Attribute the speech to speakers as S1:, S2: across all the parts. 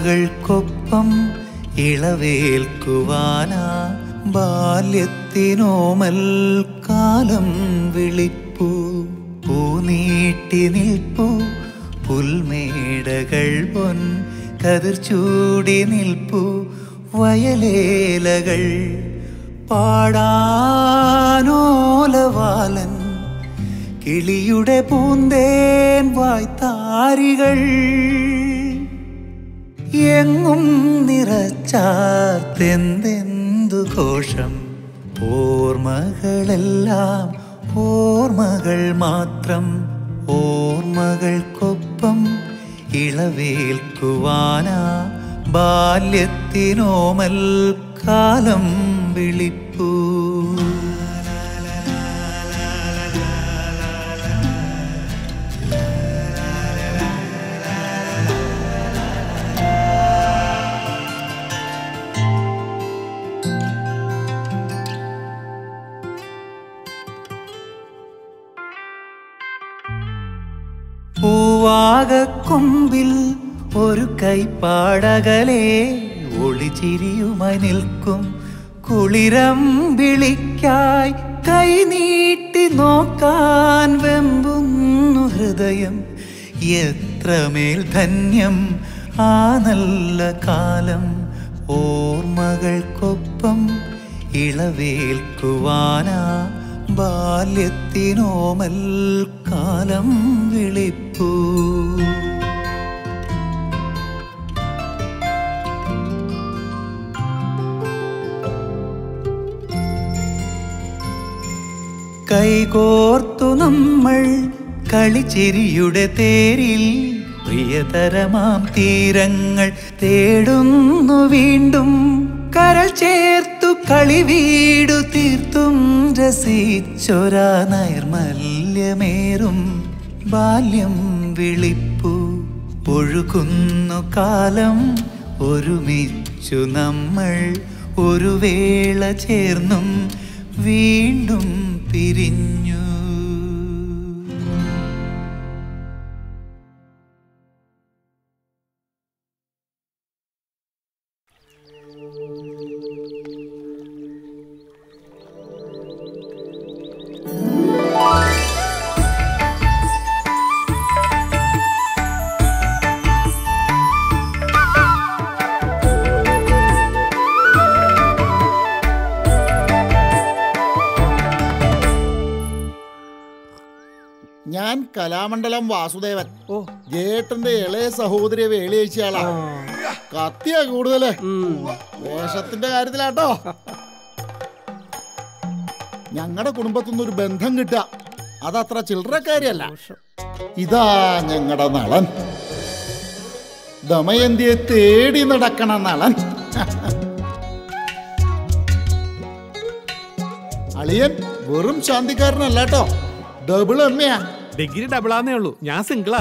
S1: ഓർമ്മകൾക്കൊപ്പം ഇളവേൽക്കുവാനാ ബാല്യത്തിനോമൽ കാലം വിളിപ്പൂ പൂനീട്ടി നിൽപ്പൂ പുൽമേടകൾ പൊൻ കതിർ ചൂടി നിൽപ്പൂ വയലേലകൾ പാടാനോലവാലൻ കിളിയുടെ പൂന്തേൻ വായ്ത്താരികൾ എങ്ങും നിറച്ചാർത്തെന്തെന്തു ഘോഷം ഓർമ്മകളെല്ലാം ഓർമ്മകൾ മാത്രം ഓർമ്മകൾക്കൊപ്പം ഇളവേൽക്കുവാനാ ബാല്യത്തിനോമൽ കാലം വിളിപ്പൂ പൂവാകക്കൊമ്പിൽ ഒരു കൈപ്പാടകലെ ഒളിച്ചിരിയുമായി നിൽക്കും കുളിരം വിളിക്കായി കൈനീട്ടി നോക്കാൻ വെമ്പുന്നു ഹൃദയം എത്രമേൽ ധന്യം ആ നല്ല കാലം ഓർമ്മകൾക്കൊപ്പം ഇളവേൽക്കുവാനാ ബാല്യത്തിനോമൽ കാലം വിളിപ്പൂ കൈകോർത്തു നമ്മൾ കളിച്ചിരിയുടെ തേരിൽ പ്രിയതരമാം തീരങ്ങൾ തേടുന്നു വീണ്ടും കരൾ ചേർത്തു കളി വീടു തീർത്തും രസിച്ചൊരാ നൈർമല്യമേറും ബാല്യം വിളിപ്പു ഒഴുകുന്നു കാലം ഒരുമിച്ചു നമ്മൾ ഒരു വേള ചേർന്നും വീണ്ടും പിരിഞ്ഞു
S2: ഞാൻ കലാമണ്ഡലം വാസുദേവൻ ഓ ജേട്ടന്റെ ഇളയ സഹോദരിയെ വേളിയഴിച്ചയാളാ കത്തിയാ കൂടുതല് വേഷത്തിന്റെ കാര്യത്തിലാട്ടോ ഞങ്ങളുടെ കുടുംബത്തുനിന്ന് ഒരു ബന്ധം കിട്ടുക അതത്ര ചില്ലറക്കാരിയല്ല ഇതാ ഞങ്ങളുടെ നളൻ ദമയന്തിയെ തേടി നടക്കണ നളൻ അളിയൻ വെറും ശാന്തിക്കാരനല്ല കേട്ടോ ഡബിൾ എമ്മയാ
S3: ഡിഗ്രി ഡബിളാന്നേ ഉള്ളൂ ഞാൻ സിംഗിളാ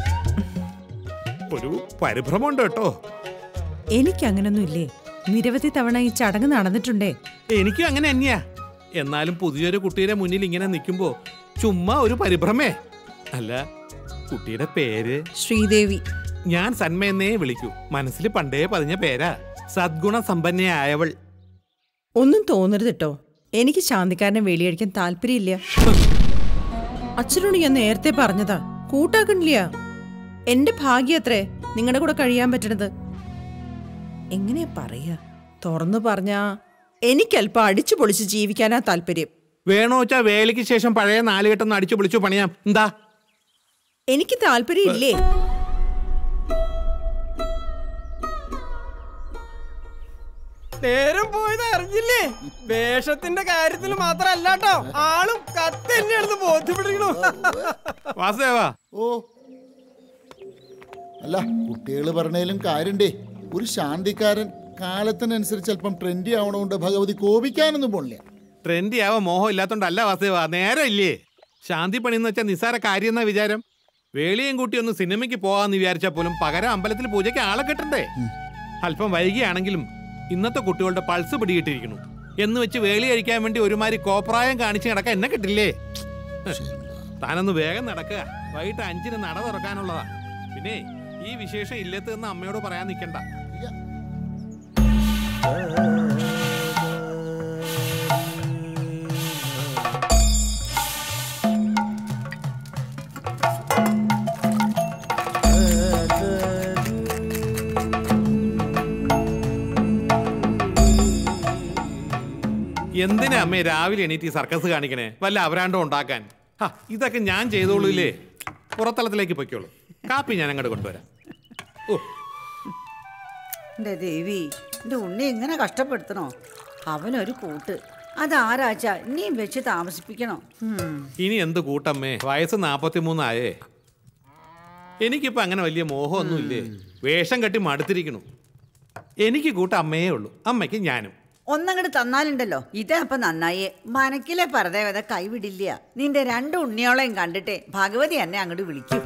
S3: ഒരു പരിഭ്രമമുണ്ട് കേട്ടോ
S4: എനിക്ക് അങ്ങനൊന്നും ഇല്ലേ നിരവധി തവണ ഈ ചടങ്ങ് നടന്നിട്ടുണ്ടേ
S3: എനിക്കും അങ്ങനെ തന്നെയാ എന്നാലും പുതിയൊരു കുട്ടിയുടെ മുന്നിൽ ഇങ്ങനെ നിൽക്കുമ്പോ ചുമ്മാ ഒരു പരിഭ്രമേ അല്ല കുട്ടിയുടെ പേര്
S4: ശ്രീദേവി
S3: ഞാൻ സന്മയെന്നേ വിളിക്കൂ മനസ്സിൽ പണ്ടേ പതിഞ്ഞ പേരാ സദ്ഗുണ സമ്പന്നയായവൾ
S4: ഒന്നും തോന്നരുത് കേട്ടോ എനിക്ക് ശാന്തിക്കാരനെ വേലിയടിക്കാൻ താല്പര്യമില്ല അച്ഛനോട് ഞാൻ നേരത്തെ പറഞ്ഞതാ കൂട്ടാക്കണില്ല എന്റെ ഭാഗ്യത്രേ നിങ്ങളുടെ കൂടെ കഴിയാൻ പറ്റണത് എങ്ങനെയാ പറയാ തുറന്നു പറഞ്ഞാ എനിക്കല്പം അടിച്ചു പൊളിച്ച് ജീവിക്കാനാ താല്പര്യം
S3: വേണോ വെച്ചാ വേലയ്ക്ക് ശേഷം പഴയ നാലുകെട്ടൊന്ന് അടിച്ചു വിളിച്ചു പണിയാം എന്താ
S4: എനിക്ക് താല്പര്യം ഇല്ലേ
S5: നേരം പോയത് അറിഞ്ഞില്ലേ വേഷത്തിന്റെ കാര്യത്തിൽ മാത്രല്ല കേട്ടോ ആളും കത്ത് തന്നെയാണെന്ന് ബോധ്യപ്പെട്ടിരിക്കണു
S3: വാസുദേവാ
S2: ഓ അല്ല കുട്ടികൾ പറഞ്ഞാലും കാര്യണ്ടേ ഒരു ശാന്തിക്കാരൻ കാലത്തിനനുസരിച്ച് അല്പം ട്രെൻഡി ആവണോണ്ട് ഭഗവതി കോപിക്കാനൊന്നും പോണില്ല
S3: ട്രെൻഡി ആവാൻ മോഹം ഇല്ലാത്തോണ്ടല്ല വാസുദേവ നേരം ഇല്ലേ ശാന്തി പണിന്ന് വെച്ചാൽ നിസ്സാര കാര്യം എന്നാ വിചാരം വേളിയും കൂട്ടി ഒന്ന് സിനിമയ്ക്ക് പോവാന്ന് വിചാരിച്ചാൽ പോലും പകരം അമ്പലത്തിൽ പൂജയ്ക്ക് ആളെ കിട്ടണ്ടേ അല്പം വൈകിയാണെങ്കിലും ഇന്നത്തെ കുട്ടികളുടെ പൾസ് പിടികിട്ടിരിക്കുന്നു എന്ന് വെച്ച് വേളി കഴിക്കാൻ വേണ്ടി ഒരുമാതിരി കോപ്രായം കാണിച്ച് നടക്കാൻ എന്നെ കിട്ടില്ലേ താനൊന്ന് വേഗം നടക്കുക വൈകിട്ട് അഞ്ചിന് നട തുറക്കാനുള്ളതാ പിന്നെ ഈ വിശേഷം ഇല്ലത്ത് എന്ന് അമ്മയോട് പറയാൻ നിൽക്കണ്ട എന്തിനാ അമ്മേ രാവിലെ എണീറ്റ് ഈ സർക്കസ് കാണിക്കണേ വല്ല അവരാണ്ടോ ഉണ്ടാക്കാൻ ഹ, ഇതൊക്കെ ഞാൻ ചെയ്തോളൂല്ലേ പുറത്തളത്തിലേക്ക് പൊയ്ക്കോളൂ കാപ്പി ഞാൻ അങ്ങോട്ട് കൊണ്ടുവരാം ഓ
S6: എന്റെ ദേവി എന്റെ ഉണ്ണി ഇങ്ങനെ കഷ്ടപ്പെടുത്തണോ അവനൊരു കൂട്ട് അതാരാച്ച ഇനിയും വെച്ച് താമസിപ്പിക്കണോ ഉം.
S3: ഇനി എന്ത് കൂട്ടമ്മേ വയസ്സ് നാപ്പത്തിമൂന്നായേ എനിക്കിപ്പോ അങ്ങനെ വലിയ മോഹമൊന്നുമില്ലേ വേഷം കെട്ടി മടുത്തിരിക്കണു എനിക്ക് കൂട്ട അമ്മയേ ഉള്ളൂ അമ്മയ്ക്ക് ഞാനും
S6: ഒന്നങ്ങട് തന്നാലുണ്ടല്ലോ ഇതേ അപ്പൊ നന്നായേ മനക്കിലെ പരദേവത കൈവിടില്ല നിന്റെ രണ്ട് ഉണ്ണിയോളെയും കണ്ടിട്ടേ ഭഗവതി എന്നെ അങ്ങോട്ട് വിളിക്കൂ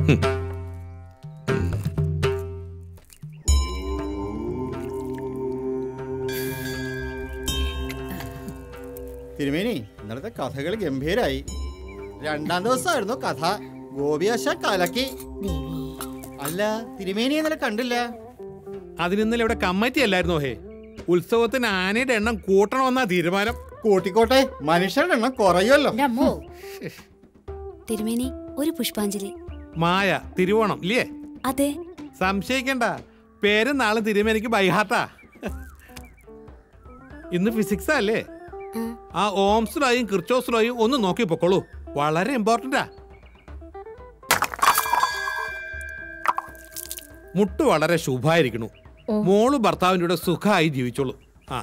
S7: തിരുമേനി ഇന്നലത്തെ കഥകൾ ഗംഭീരായി രണ്ടാം ദിവസമായിരുന്നു കഥ ഗോപിയാശ കലക്കി അല്ല തിരുമേനി ഇന്നലെ കണ്ടില്ല
S3: അതിനിന്നലെ ഇവിടെ കമ്മിറ്റി അല്ലായിരുന്നോ ഹേ ഉത്സവത്തിന് ആനയുടെ എണ്ണം കൂട്ടണമെന്നാ തീരുമാനം
S7: കൂട്ടിക്കോട്ടെ മനുഷ്യരുടെ എണ്ണം കുറയുമല്ലോ
S8: എൻ്റെ അമ്മോ തിരുമേനി ഒരു പുഷ്പാഞ്ജലി
S3: മായ തിരുവോണം ഇല്ലേ
S8: അതെ
S3: സംശയിക്കണ്ട പേരും നാളെ തിരുമേനിക്ക് ബൈഹാട്ടാ ഇന്ന് ഫിസിക്സാ അല്ലേ ആ ഓംസിലായും ക്രിച്ചോസിലായും ഒന്ന് നോക്കി പൊക്കോളൂ വളരെ ഇമ്പോർട്ടന്റാ മുട്ട് വളരെ ശുഭായിരിക്കണു മോള് ഭർത്താവിൻ്റെ കൂടെ സുഖമായി ജീവിച്ചോളൂ ആ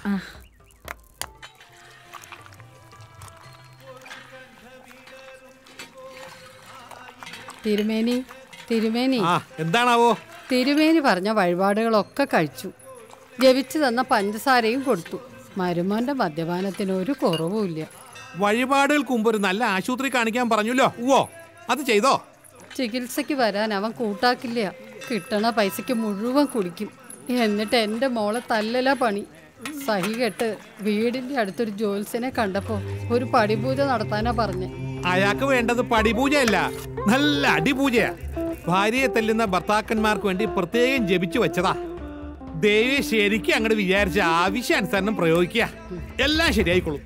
S9: തിരുമേനി തിരുമേനി
S3: ആ എന്താണാവോ
S9: തിരുമേനി പറഞ്ഞ വഴിപാടുകളൊക്കെ കഴിച്ചു ജപിച്ചു തന്ന പഞ്ചസാരയും കൊടുത്തു മരുമോന്റെ മദ്യപാനത്തിന് ഒരു കുറവുമില്ല
S3: വഴിപാടുകൾക്ക് മുമ്പ് ഒരു നല്ല ആശുപത്രി കാണിക്കാൻ പറഞ്ഞല്ലോ ഓ അത് ചെയ്തോ
S9: ചികിത്സയ്ക്ക് വരാൻ അവൻ കൂട്ടാക്കില്ല കിട്ടണ പൈസയ്ക്ക് മുഴുവൻ കുടിക്കും എന്നിട്ട് എൻ്റെ മോളെ തല്ലല പണി സഹി കെട്ട് വീടിന്റെ അടുത്തൊരു ജോത്സ്യനെ കണ്ടപ്പോ ഒരു പടിപൂജ നടത്താനാ പറഞ്ഞേ
S3: അയാൾക്ക് വേണ്ടത് പടിപൂജയല്ല നല്ല അടിപൂജയാ ഭാര്യയെ തല്ലുന്ന ഭർത്താക്കന്മാർക്ക് വേണ്ടി പ്രത്യേകം ജപിച്ചു വെച്ചതാ ദേവി ശരിക്കും അങ്ങോട്ട് വിചാരിച്ച ആവശ്യാനുസരണം പ്രയോഗിക്കുക എല്ലാം ശരിയായിക്കോളും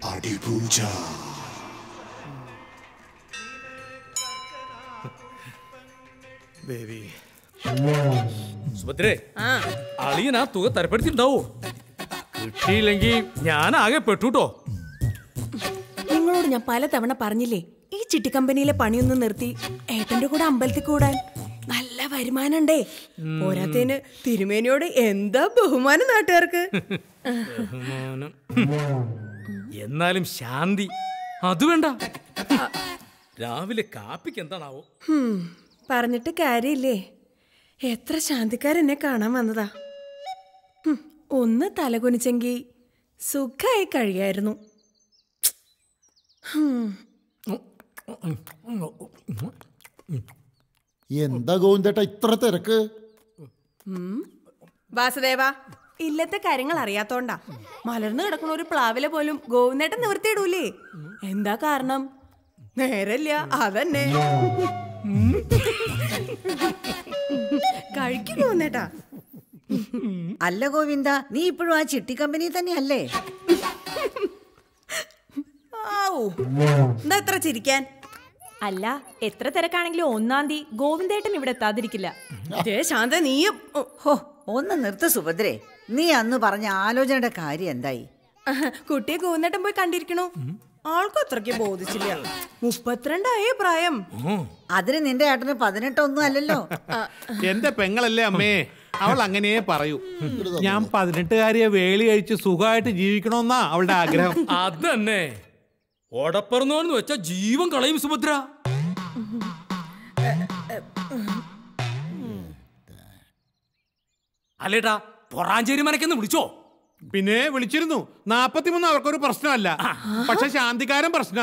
S3: ദേവി
S10: സുഭദ്രേ അളിയൻ ആ തുക തരപ്പെടുത്തിണ്ടാവോ കിട്ടിയില്ലെങ്കിൽ ഞാൻ ആകെ പെട്ടുട്ടോ
S11: നിങ്ങളോട് ഞാൻ പലതവണ പറഞ്ഞില്ലേ ഈ ചിട്ടി കമ്പനിയിലെ പണിയൊന്നും നിർത്തി ഏട്ടന്റെ കൂടെ അമ്പലത്തിൽ കൂടാൻ നല്ല വരുമാനണ്ടേ പോരാത്തേന് തിരുമേനിയോട് എന്താ ബഹുമാനം നാട്ടുകാർക്ക്
S10: ബഹുമാനം. എന്നാലും ശാന്തി അത് വേണ്ട രാവിലെ കാപ്പിക്ക് എന്താണാവോ
S11: ഹും, പറഞ്ഞിട്ട് കാര്യമില്ലേ എത്ര ശാന്തിക്കാരെന്നെ കാണാൻ വന്നതാ ഹും, ഒന്ന് തലകുനിച്ചെങ്കി സുഖമായി കഴിയായിരുന്നു ഹും.
S2: എന്താ ഗോവിന്ദേട്ട ഇത്ര തിരക്ക്
S11: ഉം. വാസുദേവ ഇല്ലത്തെ കാര്യങ്ങൾ അറിയാത്തോണ്ടാ മലർന്നു കിടക്കുന്ന ഒരു പ്ലാവിലെ പോലും ഗോവിന്ദേട്ടൻ നിവർത്തിയിടൂലേ എന്താ കാരണം നേരല്ല അതന്നെ കഴിക്കും ഗോവിന്ദേട്ടാ
S6: അല്ല ഗോവിന്ദ നീ ഇപ്പോഴും ആ ചിട്ടി കമ്പനി തന്നെയല്ലേ
S11: ആവൂ എന്താ എത്ര ചിരിക്കാൻ
S12: അല്ല എത്ര തിരക്കാണെങ്കിലും ഒന്നാം തീയതി ഗോവിന്ദേട്ടൻ ഇവിടെ എത്താതിരിക്കില്ല
S11: ദേ ശാന്ത നീയും ഉം,
S6: ഹോ ഒന്ന് നിർത്ത് സുഭദ്രേ നീ അന്ന് പറഞ്ഞ ആലോചനയുടെ കാര്യം എന്തായി
S11: കുട്ടിയെ ഗോവിന്ദേട്ടൻ പോയി കണ്ടിരിക്കണു ആൾക്കും അത്രയ്ക്ക് ബോധിച്ചില്ല മുപ്പത്തിരണ്ടായേ പ്രായം
S6: അതിന് നിന്റെ ഏട്ടന് പതിനെട്ടൊന്നും അല്ലല്ലോ
S3: എന്റെ പെങ്ങളല്ലേ അമ്മേ അവൾ അങ്ങനെ പറയൂ ഞാൻ പതിനെട്ടുകാരിയെ വേളി കഴിച്ച് സുഖമായിട്ട് ജീവിക്കണമെന്നാ അവളുടെ ആഗ്രഹം
S10: അത് തന്നെ ഓടപ്പറന്നോന്ന് വെച്ച ജീവൻ കളയും സുഭദ്ര അല്ലേട്ടാ പൊറാഞ്ചേരി മനക്കെന്ന് വിളിച്ചോ
S3: പിന്നെ വിളിച്ചിരുന്നു നാപ്പത്തിമൂന്ന് അവർക്കൊരു പ്രശ്നമല്ല പക്ഷെ ശാന്തിക്കാരൻ പ്രശ്ന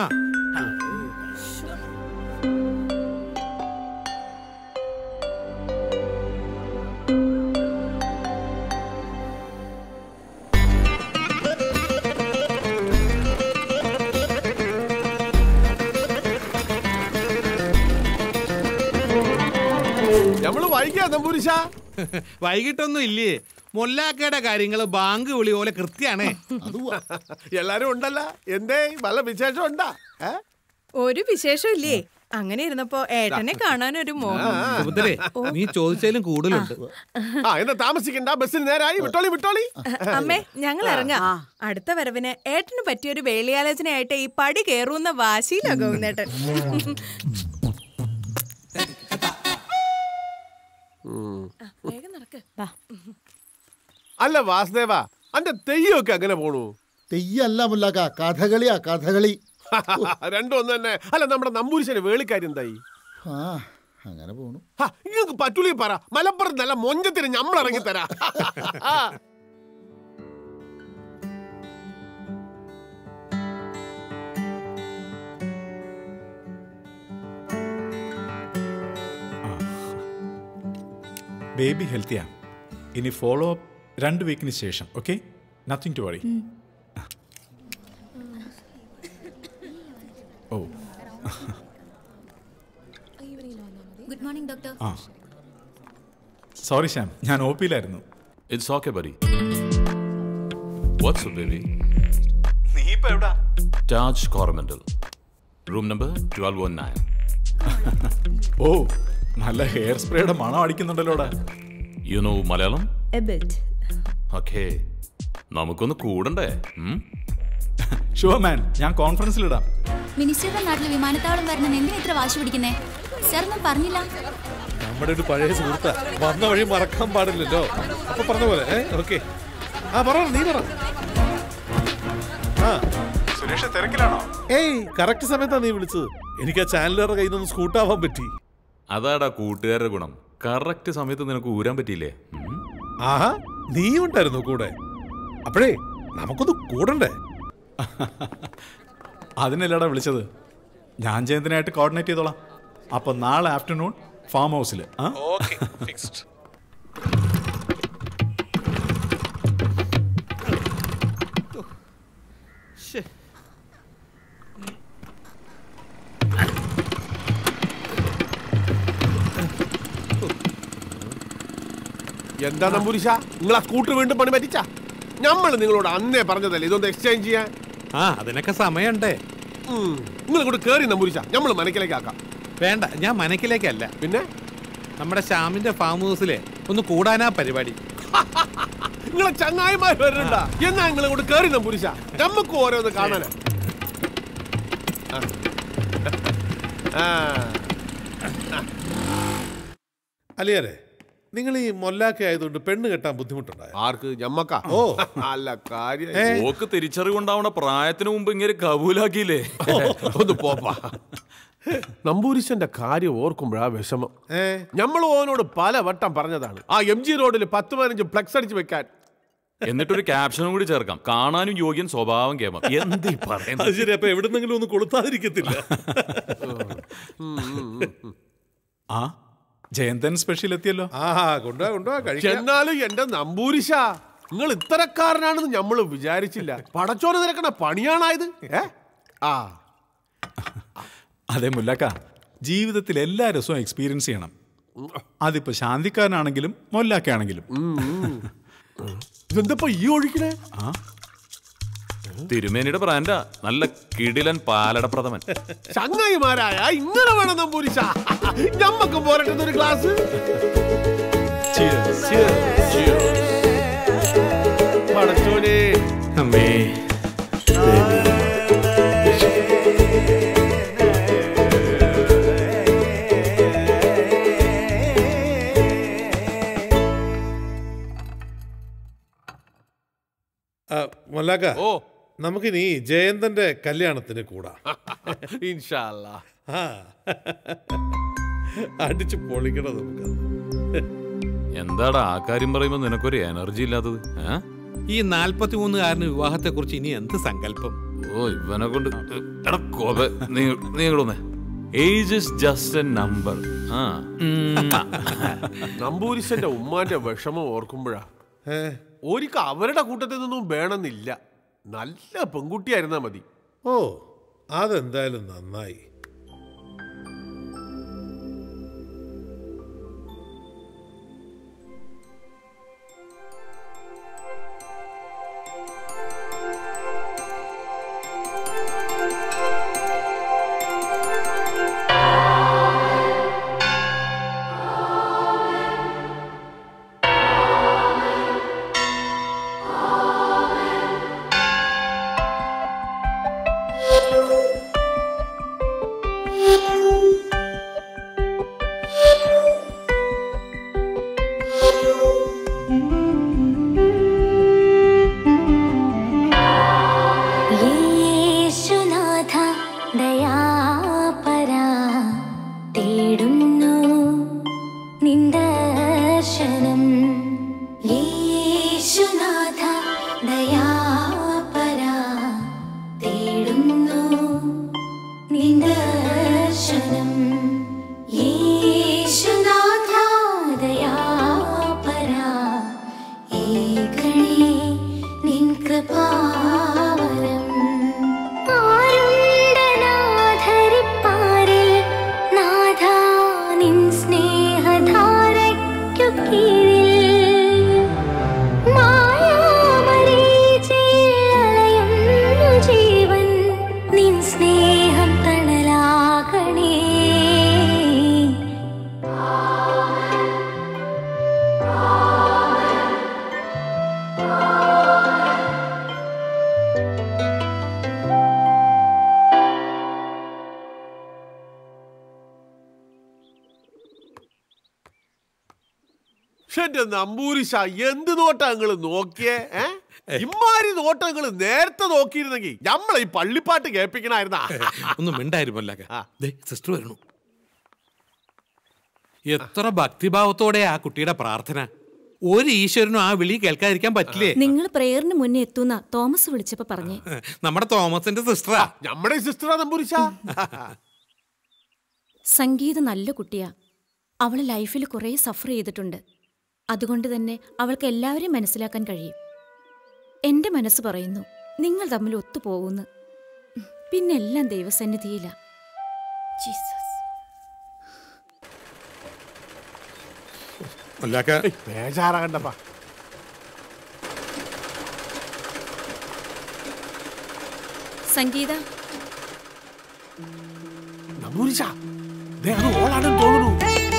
S13: നമ്മള് വൈകിയാ നമ്പൂരിശ
S3: വൈകിട്ടൊന്നും ഇല്ലേ മൊല്ലാക്കയുടെ കാര്യങ്ങൾ ബാങ്ക് വിളി പോലെ കൃത്യാണേ
S13: എല്ലാരും ഉണ്ടല്ല എന്തേ വല്ല വിശേഷം ഉണ്ടാ ഏ?
S11: ഒരു വിശേഷം ഇല്ലേ അങ്ങനെ ഇരുന്നപ്പോ ഏട്ടനെ കാണാൻ ഒരു മോഹം
S3: സുഭദ്രേ നീ ചോദിച്ചാലും കൂടുതലുണ്ട്
S13: ആ എന്നാ താമസിക്കണ്ട ബസ്സിന് നേരായി വിട്ടോളി വിട്ടോളി
S11: അമ്മേ ഞങ്ങൾ ഇറങ്ങാം അടുത്ത വരവിന് ഏട്ടന് പറ്റിയൊരു വേളിയാലോചനയായിട്ട് ഈ പടി കേറൂന്ന വാശിയിലാ ഗോവിന്ദേട്ടൻ വേഗം നടക്ക്
S13: അല്ല വാസുദേവ അന്റെ തെയ്യമൊക്കെ അങ്ങനെ പോണു
S2: തെയ്യല്ല മുല്ലാക്ക കഥകളിയാ കഥകളി
S13: രണ്ടും ഒന്ന് തന്നെ അല്ല നമ്മുടെ നമ്പൂരിശന്റെ വേളിക്കാര്യം എന്തായി
S2: ആ അങ്ങനെ പോണു
S13: നിങ്ങൾക്ക് പറ്റൂലി പറ മലപ്പുറത്ത് നല്ല മൊഞ്ചത്തിന് നമ്മൾ ഇറങ്ങി തരാ
S14: ബേബി ഹെൽത്തിയാ ഇനി ഫോളോ അപ്പ് രണ്ട് വീക്കിന് ശേഷം okay nothing to worry oh
S8: good morning doctor
S14: ആ സോറി ശ്യാം ഞാൻ ഒ പിയിലായിരുന്നു
S15: ഇറ്റ്സ് ഓക്കെ ബരി വാട്ട്സ് ബേബി
S14: നീ ഇപ്പൊ എവിടാ
S15: Taj Coromandel room number twelve one nine
S14: oh നല്ല ഹെയർ സ്പ്രേയുടെ മണം അടിക്കുന്നുണ്ടല്ലോടാ
S15: you know Malayalam
S12: A bit.
S15: Okay നമുക്കൊന്ന് കൂടണ്ടേ ഉം?
S14: ഷുവർ മാൻ ഞാൻ കോൺഫറൻസിലിടാം
S8: മിനിസ്റ്ററുടെ നാട്ടിൽ വിമാനത്താവളം വരണം എന്തിനാ ഇത്ര വാശി പിടിക്കുന്നേ സാർ ഒന്നും പറഞ്ഞില്ല
S16: നമ്മുടെ ഒരു പഴയ സുഹൃത്താ വന്ന വഴി മറക്കാൻ പാടില്ലല്ലോ അപ്പൊ പറഞ്ഞ പോലെ ഓക്കെ ആ പറ നീ പറ ആ
S14: സുരേഷ് തിരക്കിലാണോ
S16: ഏയ് കറക്റ്റ് സമയത്താ നീ വിളിച്ചത് എനിക്ക് ആ ചാനലുകാരുടെ കയ്യിൽ നിന്ന് സ്കൂട്ടാവാൻ പറ്റി
S15: അതാടാ കൂട്ടുകാരുടെ ഗുണം കറക്റ്റ് സമയത്ത് നിനക്ക് ഊരാൻ പറ്റിയില്ലേ ഉം?
S16: ആഹാ നീ ഉണ്ടായിരുന്നു കൂടെ അപ്പോഴേ നമുക്കൊന്ന് കൂടണ്ടേ
S14: അതിനല്ലടാ വിളിച്ചത് ഞാൻ ജയന്തിനായിട്ട് കോർഡിനേറ്റ് ചെയ്തോളാം അപ്പൊ നാളെ ആഫ്റ്റർനൂൺ ഫാം ഹൗസിൽ ആ
S16: ഓക്കെ ഫിക്സ്ഡ്
S13: എന്താ നമ്പൂരിശ നിങ്ങൾ ആ സ്കൂട്ടർ വീണ്ടും പണി പറ്റിച്ച നമ്മൾ നിങ്ങളോട് അന്നേ പറഞ്ഞതല്ലേ ഇതൊന്ന് എക്സ്ചേഞ്ച് ചെയ്യാൻ
S3: ആ അതിനൊക്കെ സമയമുണ്ടേ
S13: നിങ്ങൾ ഇങ്ങോട്ട് കേറി നമ്പൂരിശ നമ്മൾ മനക്കിലേക്ക് ആക്കാം
S3: വേണ്ട ഞാൻ മനക്കിലേക്കല്ല
S13: പിന്നെ
S3: നമ്മുടെ ശ്യാമിന്റെ ഫാം ഹൗസിലെ ഒന്ന് കൂടാനാ പരിപാടി
S13: നിങ്ങളെ ചങ്ങായിമാർ വരുന്നുണ്ട എന്നാ നിങ്ങൾ ഇങ്ങോട്ട് കേറി നമ്പൂരിശ നമുക്ക് ഓരോന്ന് കാണാനാ ആ. ആ.
S16: അലിയാരെ നിങ്ങൾ ഈ മൊല്ലാക്ക ആയതുകൊണ്ട് പെണ്ണ് കെട്ടാൻ ബുദ്ധിമുട്ടുണ്ടായോ
S13: ആർക്ക് ഞമ്മക്ക
S16: ഓ
S13: അല്ല കാര്യം
S15: ഓക്ക് തിരിച്ചറിവുണ്ടാവണ പ്രായത്തിന് മുമ്പ് ഇങ്ങനെ കബൂലാക്കിയില്ലേ
S13: ഒന്ന് പോപ്പാ നമ്പൂരിശന്റെ കാര്യം ഓർക്കുമ്പോഴാ വിഷമം നമ്മൾ ഓനോട് പല വട്ടം പറഞ്ഞതാണ് ആ എം ജി റോഡിൽ പത്ത് പതിനഞ്ച് ഫ്ലക്സ് അടിച്ച് വെക്കാൻ
S15: എന്നിട്ടൊരു ക്യാപ്ഷനും കൂടി ചേർക്കാം കാണാനും യോഗ്യൻ സ്വഭാവം കേമം എന്തീ
S16: അത്
S15: പറയുന്നത്
S16: ശരി അപ്പൊ എവിടുന്നെങ്കിലും ഒന്ന് കൊളുത്താതിരിക്കത്തില്ല
S14: ആ ജയന്തൻ സ്പെഷ്യൽ എത്തിയല്ലോ
S16: ആഹാ കൊണ്ടുപോവാ കൊണ്ടുപോവാ കഴിക്കാം
S13: എന്നാലും എന്റെ നമ്പൂരിശ നിങ്ങൾ ഇത്തരക്കാരനാണെന്ന് നമ്മൾ വിചാരിച്ചില്ല പടച്ചോന് നിരക്കണ പണിയാണായത് ഏ ആ
S14: അതെ മുല്ലക്ക ജീവിതത്തിൽ എല്ലാ രസവും എക്സ്പീരിയൻസ് ചെയ്യണം അതിപ്പോ ശാന്തിക്കാരനാണെങ്കിലും മൊല്ലാക്കാണെങ്കിലും
S13: ഇതെന്തപ്പോ ഈ ഒഴിക്കണേ
S14: ആ
S15: തിരുമേനിയുടെ ബ്രാൻഡാ നല്ല കിടിലൻ പാലട പ്രഥമൻ
S13: ചങ്ങായിമാരായ ഇങ്ങനെ വേണം നമ്പൂരിശ ഞമ്മക്കും പോരട്ടെ ഒരു ഗ്ലാസ് പടച്ചോനെ
S3: അമ്മേ
S16: ആ, മൊല്ലാക്ക
S13: ഓ
S16: നമുക്കിനി ജയന്തന്റെ കല്യാണത്തിന് കൂടാ
S13: ഇൻഷാല്ലാ
S16: ആ അടിച്ച് പൊളിക്കണം നമുക്ക്
S15: എന്താടാ ആ കാര്യം പറയുമ്പോ നിനക്കൊരു എനർജി ഇല്ലാത്തത് ഏ?
S3: ഈ നാൽപ്പത്തി മൂന്നുകാരന് വിവാഹത്തെ കുറിച്ച് ഇനി എന്ത് സങ്കല്പം
S15: ഓ ഇവനെ കൊണ്ട് എടാ കോപ നീ നീ ഇങ്ങോട്ട് വന്നേ age is just a number ആ
S13: നമ്പൂരിശന്റെ ഉമ്മാന്റെ വിഷമം ഓർക്കുമ്പോഴാ ഒരിക്കൽ അവരുടെ കൂട്ടത്തിൽ നിന്നും വേണമെന്നില്ല നല്ല പെൺകുട്ടിയായിരുന്നാ മതി
S16: ഓ അതെന്തായാലും നന്നായി
S17: ജീവൻ നിൻ സ്നേഹം തണലാകണേ
S13: എന്റെ നമ്പൂരിശ എന്ത് നോട്ടാ നിങ്ങള് നോക്കിയേ ഏ? ഇമ്മാരി നോട്ടം നിങ്ങള് നേരത്തെ നോക്കിയിരുന്നെങ്കിൽ നമ്മളെ ഈ പള്ളിപ്പാട്ട് കേൾപ്പിക്കണായിരുന്ന
S3: ഒന്നും മിണ്ടായിരുമല്ല സിസ്റ്റർ വരണു എത്ര ഭക്തിഭാവത്തോടെ ആ കുട്ടിയുടെ പ്രാർത്ഥന ഒരു ഈശ്വരനും ആ വിളി കേൾക്കാതിരിക്കാൻ പറ്റില്ലേ
S18: നിങ്ങൾ പ്രേയറിന് മുന്നേ എത്തുന്ന തോമസ് വിളിച്ചപ്പോ പറഞ്ഞേ
S3: നമ്മുടെ തോമസിന്റെ സിസ്റ്ററാ
S13: നമ്മുടെ സിസ്റ്ററാ നമ്പൂരിശ
S18: സംഗീത നല്ല കുട്ടിയാ അവൾ ലൈഫിൽ കുറേ സഫർ ചെയ്തിട്ടുണ്ട് അതുകൊണ്ട് തന്നെ അവൾക്ക് എല്ലാവരെയും മനസ്സിലാക്കാൻ കഴിയും എന്റെ മനസ്സ് പറയുന്നു നിങ്ങൾ തമ്മിൽ ഒത്തുപോകുന്നു പിന്നെ എല്ലാം ദൈവസന്നിധിയില ജീസസ്
S3: മല്ലാക്ക
S13: ബേജാറാകണ്ടപ്പാ
S18: സംഗീത
S13: നമ്പൂരിശ ദേ അത് ഓളാണെന്ന് തോന്നുന്നു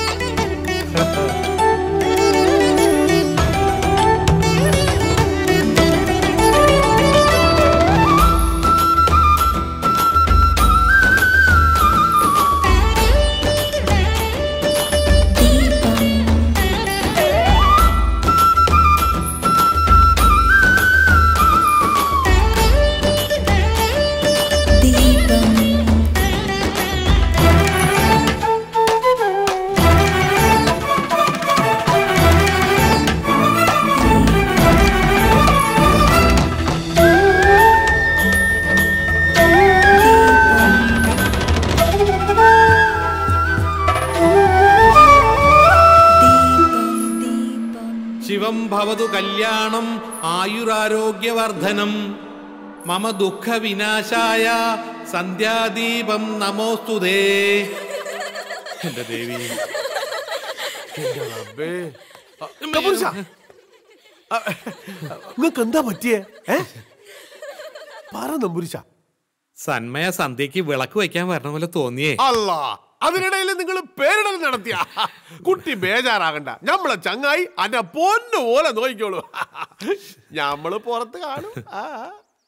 S3: ശിവം ഭവതു കല്യാണം ആയുരാരോഗ്യവർദ്ധനം മമ ദുഃഖ വിനാശായ സന്ധ്യാദീപം നമോസ്തുതേ എന്റെ ദേവി
S13: എന്റെ റബ്ബേ. ആ, നമ്പൂരിശ, ആ, നിങ്ങക്ക് എന്താ പറ്റിയേ ഏ പറ നമ്പൂരിശ
S3: സന്മയ സന്ധ്യക്ക് വിളക്ക് വയ്ക്കാൻ വരണ പോലെ തോന്നിയേ
S13: അല്ല അതിനിടയിൽ നിങ്ങൾ പേരിടൽ നടത്തിയ കുട്ടി ബേജാറാകണ്ട നമ്മളെ ചങ്ങായി അന്റെ പൊന്നു പോലെ നോക്കിക്കോളൂ ഞമ്മള് പുറത്ത് കാണും ആ ആ.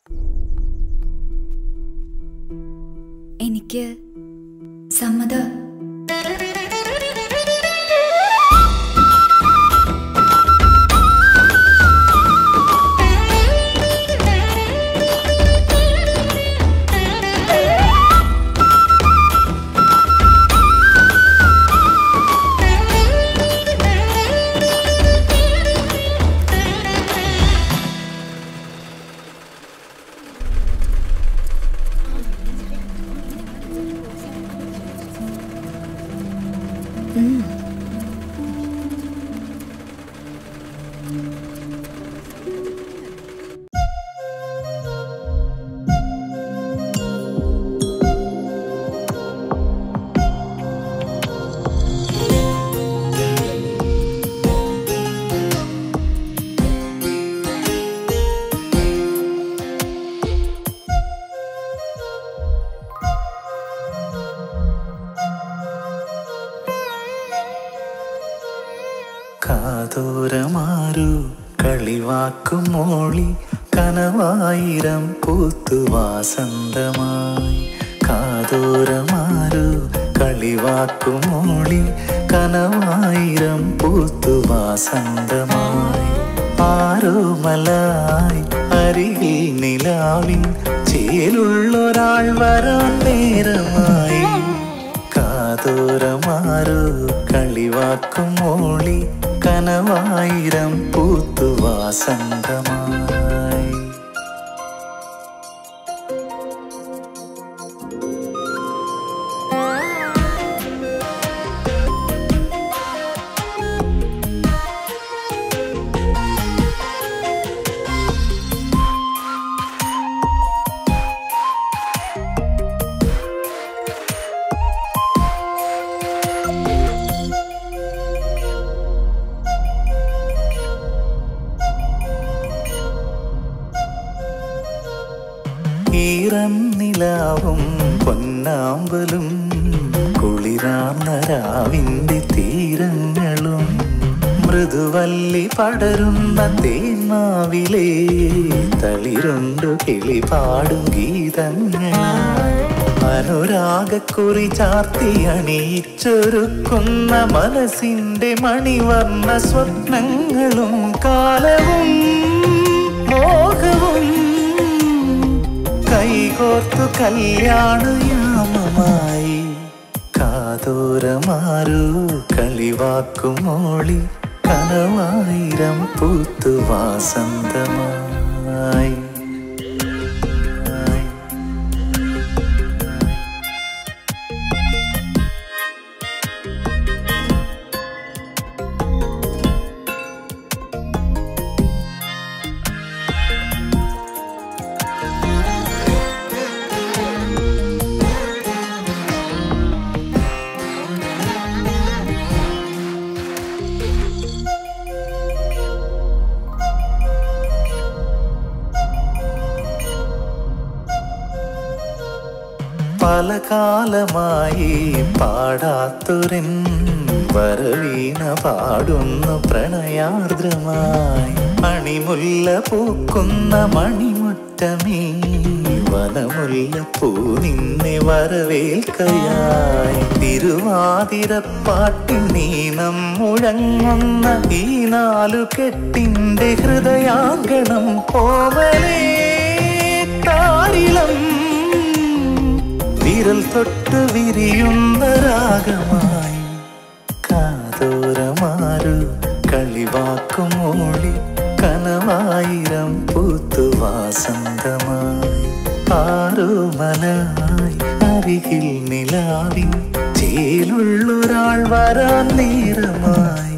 S19: എനിക്ക് സമ്മതം
S1: കാതോരമാരു കളിവാക്കും മോളി കനവായിരം പൂത്തു വാസന്തമായി കാതോരമാരു കളിവാക്കും മോളി കനവായിരം പൂത്തു വാസന്തമായി ആരോ മലായി അരികിൽ നിലാവിൻ ചേലുള്ളൊരാൾ വരാൻ നേരമായി കാതോരമാരോ കളിവാക്കും മോളി കനവായിരം പൂത്തു വാസന്തമായി ഈറം നിലാവും പൊന്നാമ്പലും കുളിരാർന്ന രാവിന്റെ തീരങ്ങളും മൃദുവല്ലി പടരുന്ന തേന്മാവിലേ തളിരുണ്ടു കിളി പാടും ഗീതങ്ങളായി അനുരാഗക്കുറി ചാർത്തി അണിയിച്ചൊരുക്കുന്ന മനസ്സിന്റെ മണിവർണ്ണ സ്വപ്നങ്ങളും കാലവും മോഹവും കൈകോർത്തു കല്യാണയാമമായി കാതോരമാരൂ കളിവാക്കുമോളി കനവായിരം പൂത്തു വാസന്തമായി പല കാലമായി പാടാത്തൊരൻ വരവീണ പാടുന്നു പ്രണയാർദ്രമായി മണിമുല്ല പൂക്കുന്ന മണിമുറ്റമേ വനമുല്ല പൂ നിന്നെ വരവേൽക്കയായി തിരുവാതിരപ്പാട്ടിൻ നീനം മുഴങ്ങുന്ന ഈ നാലു കെട്ടിന്റെ ഹൃദയാങ്കണം ഓമലേ താരിളം വിരൽ തൊട്ട് വിരിയുന്ന രാഗമായി കാതോരമാരു കളിവാക്കുമോളി കനവായിരം പൂത്തു വാസന്തമായി ആരോമലായി അരികിൽ നിലാവിൻ ചേലുള്ളൊരാൾ വരാൻ നേരമായി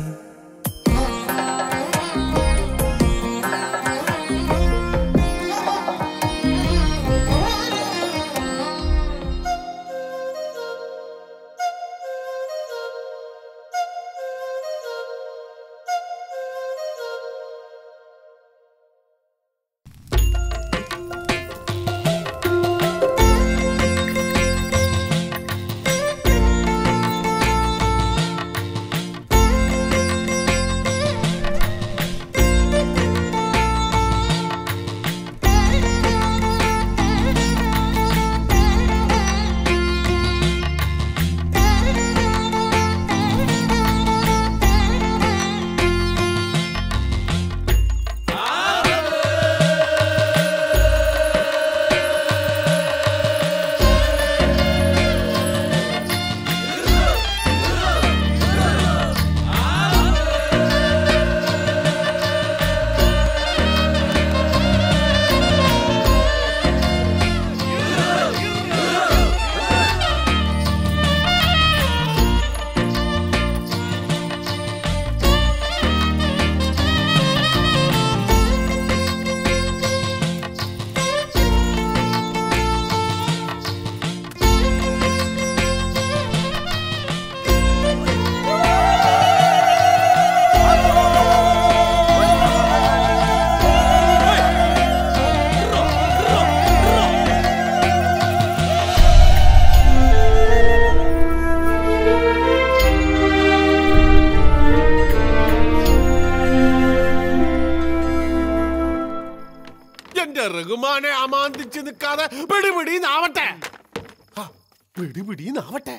S13: എന്റെ റഹ്മാനെ അമാന്തിച്ച് നിൽക്കാതെ പിടിപിടി നാവട്ടെ ആ, പിടിപിടി നാവട്ടെ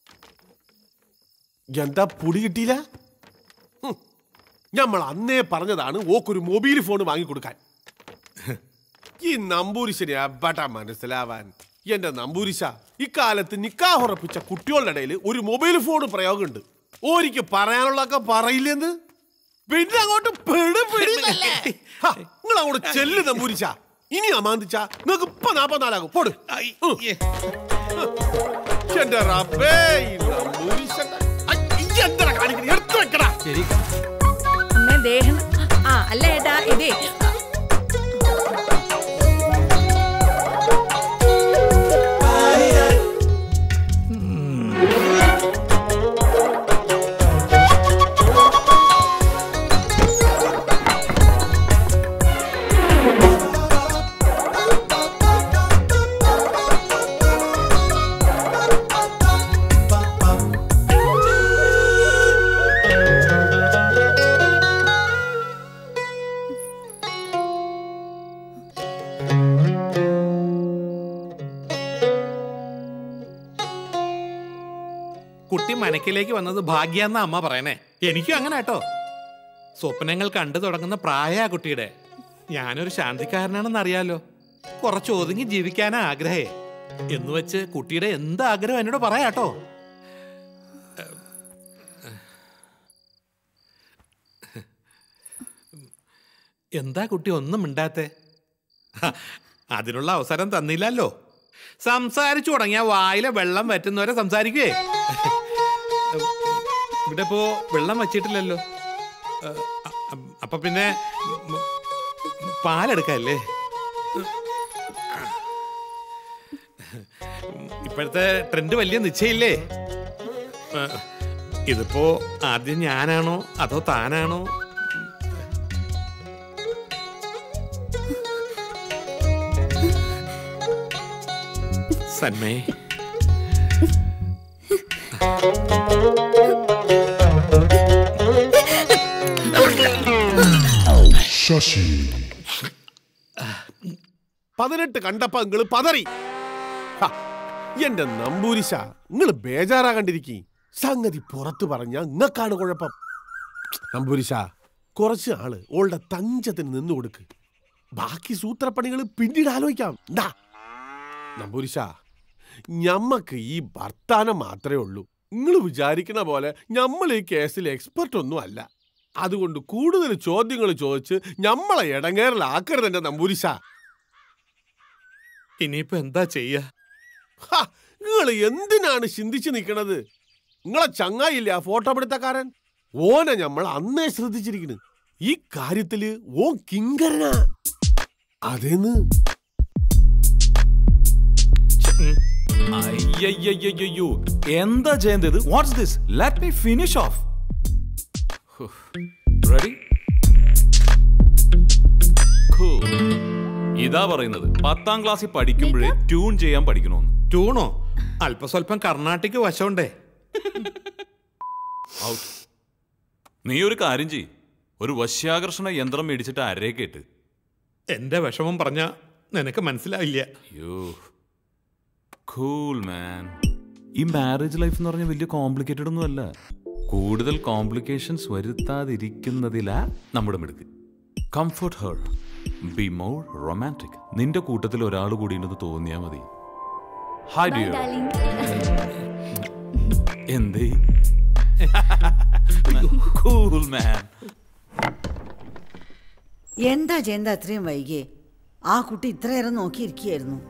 S13: എന്താ പുടി കിട്ടിയില്ല ഹും, ഞമ്മൾ അന്നേ പറഞ്ഞതാണ് ഓക്കൊരു മൊബൈൽ ഫോൺ വാങ്ങിക്കൊടുക്കാൻ ഈ നമ്പൂരിശനെ എവിടെ മനസ്സിലാവാൻ എന്റെ നമ്പൂരിശ ഇക്കാലത്ത് നിക്കാഹ് ഉറപ്പിച്ച കുട്ടികളുടെ ഇടയിൽ ഒരു മൊബൈൽ ഫോൺ പ്രയോഗമുണ്ട് ഓരിക്ക് പറയാനുള്ളതൊക്കെ പറയില്ലെന്ന് പിന്നെ അങ്ങോട്ട് നിങ്ങൾ അങ്ങോട്ട് ചെല്ലു നമ്പൂരിച്ച ഇനി അമാന്തിച്ച നിങ്ങൾക്ക് ഇപ്പൊ നാപ്പത്തിനാലാകും പോട് ഉം. എന്റെ റബ്ബേ ഈ നമ്പൂരിശന്റെ- ഐ, ഈ എന്തിനാ കാണിക്കുന്നത് എടുത്തു വെക്കടാ
S11: അമ്മേ ദേഹം ആ അല്ല ഏട്ടാ ഇതേ
S1: ആ
S3: കുട്ടി മനക്കിലേക്ക് വന്നത് ഭാഗ്യാന്നാ അമ്മ പറയണേ എനിക്കും അങ്ങനെ കേട്ടോ സ്വപ്നങ്ങൾ കണ്ടു തുടങ്ങുന്ന പ്രായ ആ കുട്ടിയുടെ ഞാനൊരു ശാന്തിക്കാരനാണെന്ന് അറിയാലോ കുറച്ച് ഒതുങ്ങി ജീവിക്കാനാ ആഗ്രഹേ എന്ന് വെച്ച് കുട്ടിയുടെ എന്ത് ആഗ്രഹം എന്നോട് പറയാട്ടോ എന്താ കുട്ടി ഒന്നും മിണ്ടാത്തെ ഹ, അതിനുള്ള അവസരം തന്നില്ലല്ലോ സംസാരിച്ചു തുടങ്ങിയ വായിലെ വെള്ളം വറ്റുന്നവരെ സംസാരിക്കുവേ ഇവിടെ ഇപ്പോ വെള്ളം വച്ചിട്ടില്ലല്ലോ ഏ, അ- അ- അപ്പൊ പിന്നെ ഉം, പാലെടുക്കല്ലേ ഇപ്പോഴത്തെ ട്രെൻഡ് വലിയ നിശ്ചയില്ലേ ഏ, ഇതിപ്പോ ആദ്യം ഞാനാണോ അതോ താനാണോ സന്മേ
S13: ശശി പതിനെട്ട് കണ്ടപ്പോ നിങ്ങള് പതറി ഹ, എന്റെ നമ്പൂരിശ നിങ്ങള് ബേജാറാകണ്ടിരിക്കി സംഗതി പുറത്തു പറഞ്ഞ നിങ്ങൾക്കാണ് കുഴപ്പം നമ്പൂരിശ കുറച്ച് ആള് ഓളുടെ തഞ്ചത്തിന് നിന്ന് കൊടുക്ക് ബാക്കി സൂത്രപ്പണികൾ പിന്നീട് ആലോചിക്കാം ദാ നമ്പൂരിശ ഞമ്മക്ക് ഈ വർത്താനം മാത്രമേ ഉള്ളൂ നിങ്ങൾ വിചാരിക്കുന്ന പോലെ നമ്മൾ ഈ കേസിൽ എക്സ്പെർട്ട് ഒന്നും അല്ല അതുകൊണ്ട് കൂടുതൽ ചോദ്യങ്ങൾ ചോദിച്ച് ഞമ്മളെ ഇടങ്ങേറിലാക്കരുത് എന്റെ നമ്പൂരിശ
S3: ഇനിയിപ്പോ എന്താ ചെയ്യാ
S13: നിങ്ങൾ എന്തിനാണ് ചിന്തിച്ചു നിൽക്കണത് നിങ്ങളെ ചങ്ങായില്ലേ ആ ഫോട്ടോ പിടുത്തക്കാരൻ ഓനെ നമ്മൾ അന്നേ ശ്രദ്ധിച്ചിരിക്കണ് ഈ കാര്യത്തില് ഓൻ കിങ്കരനാ അതേന്ന്
S15: അയ്യയ്യയ്യോ എന്താ ചെയ്യുന്നത് what's this let me finish off ready ഇതാ പറയുന്നത് പത്താം ക്ലാസ്സിൽ പഠിക്കുമ്പോഴേ ട്യൂൺ ചെയ്യാൻ പഠിക്കണമെന്ന്
S3: ട്യൂണോ അല്പസ്വല്പം കർണാട്ടിക് വശമുണ്ടേ
S15: ഔട്ട് നീ ഒരു കാര്യം ചെയ് ഒരു വശ്യാകർഷണ യന്ത്രം മേടിച്ചിട്ട് അരേ കേട്ട്
S3: എന്റെ വിഷമം പറഞ്ഞ നിനക്ക് മനസ്സിലാവില്ല
S15: അയ്യോ കൂൾ മാൻ ഈ മാരേജ് ലൈഫ് എന്ന് പറഞ്ഞാൽ വലിയ കോംപ്ലിക്കേറ്റഡ് ഒന്നും അല്ല കൂടുതൽ കോംപ്ലിക്കേഷൻസ് വരുത്താതിരിക്കുന്നതിലാ നമ്മുടെ മിടുക്ക് comfort her be more romantic നിന്റെ കൂട്ടത്തിൽ ഒരാൾ കൂടി ഉണ്ടെന്ന് തോന്നിയാ മതി ഹായ് ഡിയർ എന്തേ കൂൾ മാൻ
S6: എന്താ ജയന്ത അത്രയും വൈകിയേ ആ കുട്ടി ഇത്രയേറെ നോക്കിയിരിക്കുകയായിരുന്നു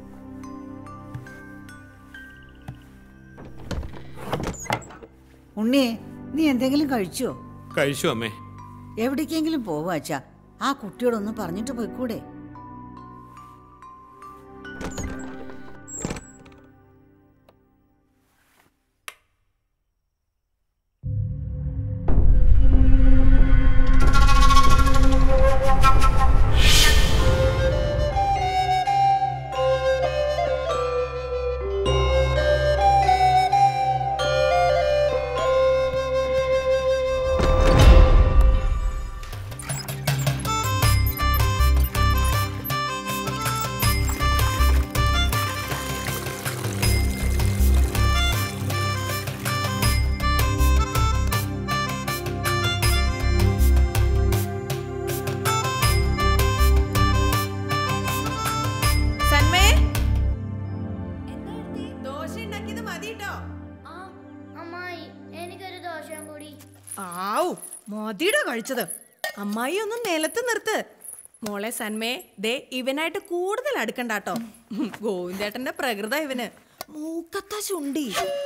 S6: ഉണ്ണിയെ നീ എന്തെങ്കിലും കഴിച്ചോ
S3: കഴിച്ചു അമ്മേ
S6: എവിടേക്കെങ്കിലും പോവാ അച്ഛാ ആ കുട്ടിയോടൊന്ന് പറഞ്ഞിട്ട് പോയിക്കൂടെ
S11: സന്മേ ദോശ ഉണ്ടാക്കിയത് മതിട്ടോ
S20: അമ്മായി എനിക്കൊരു ദോശയും കൂടി
S11: ആവു മതിയുടെ കഴിച്ചത് അമ്മായി ഒന്ന് നിലത്ത് നിർത്ത് മോളെ സന്മേ ദേ ഇവനായിട്ട് കൂടുതൽ അടുക്കണ്ടാട്ടോ ഗോവിന്ദേട്ടന്റെ പ്രകൃത ഇവന് മൂക്കത്ത ചുണ്ടി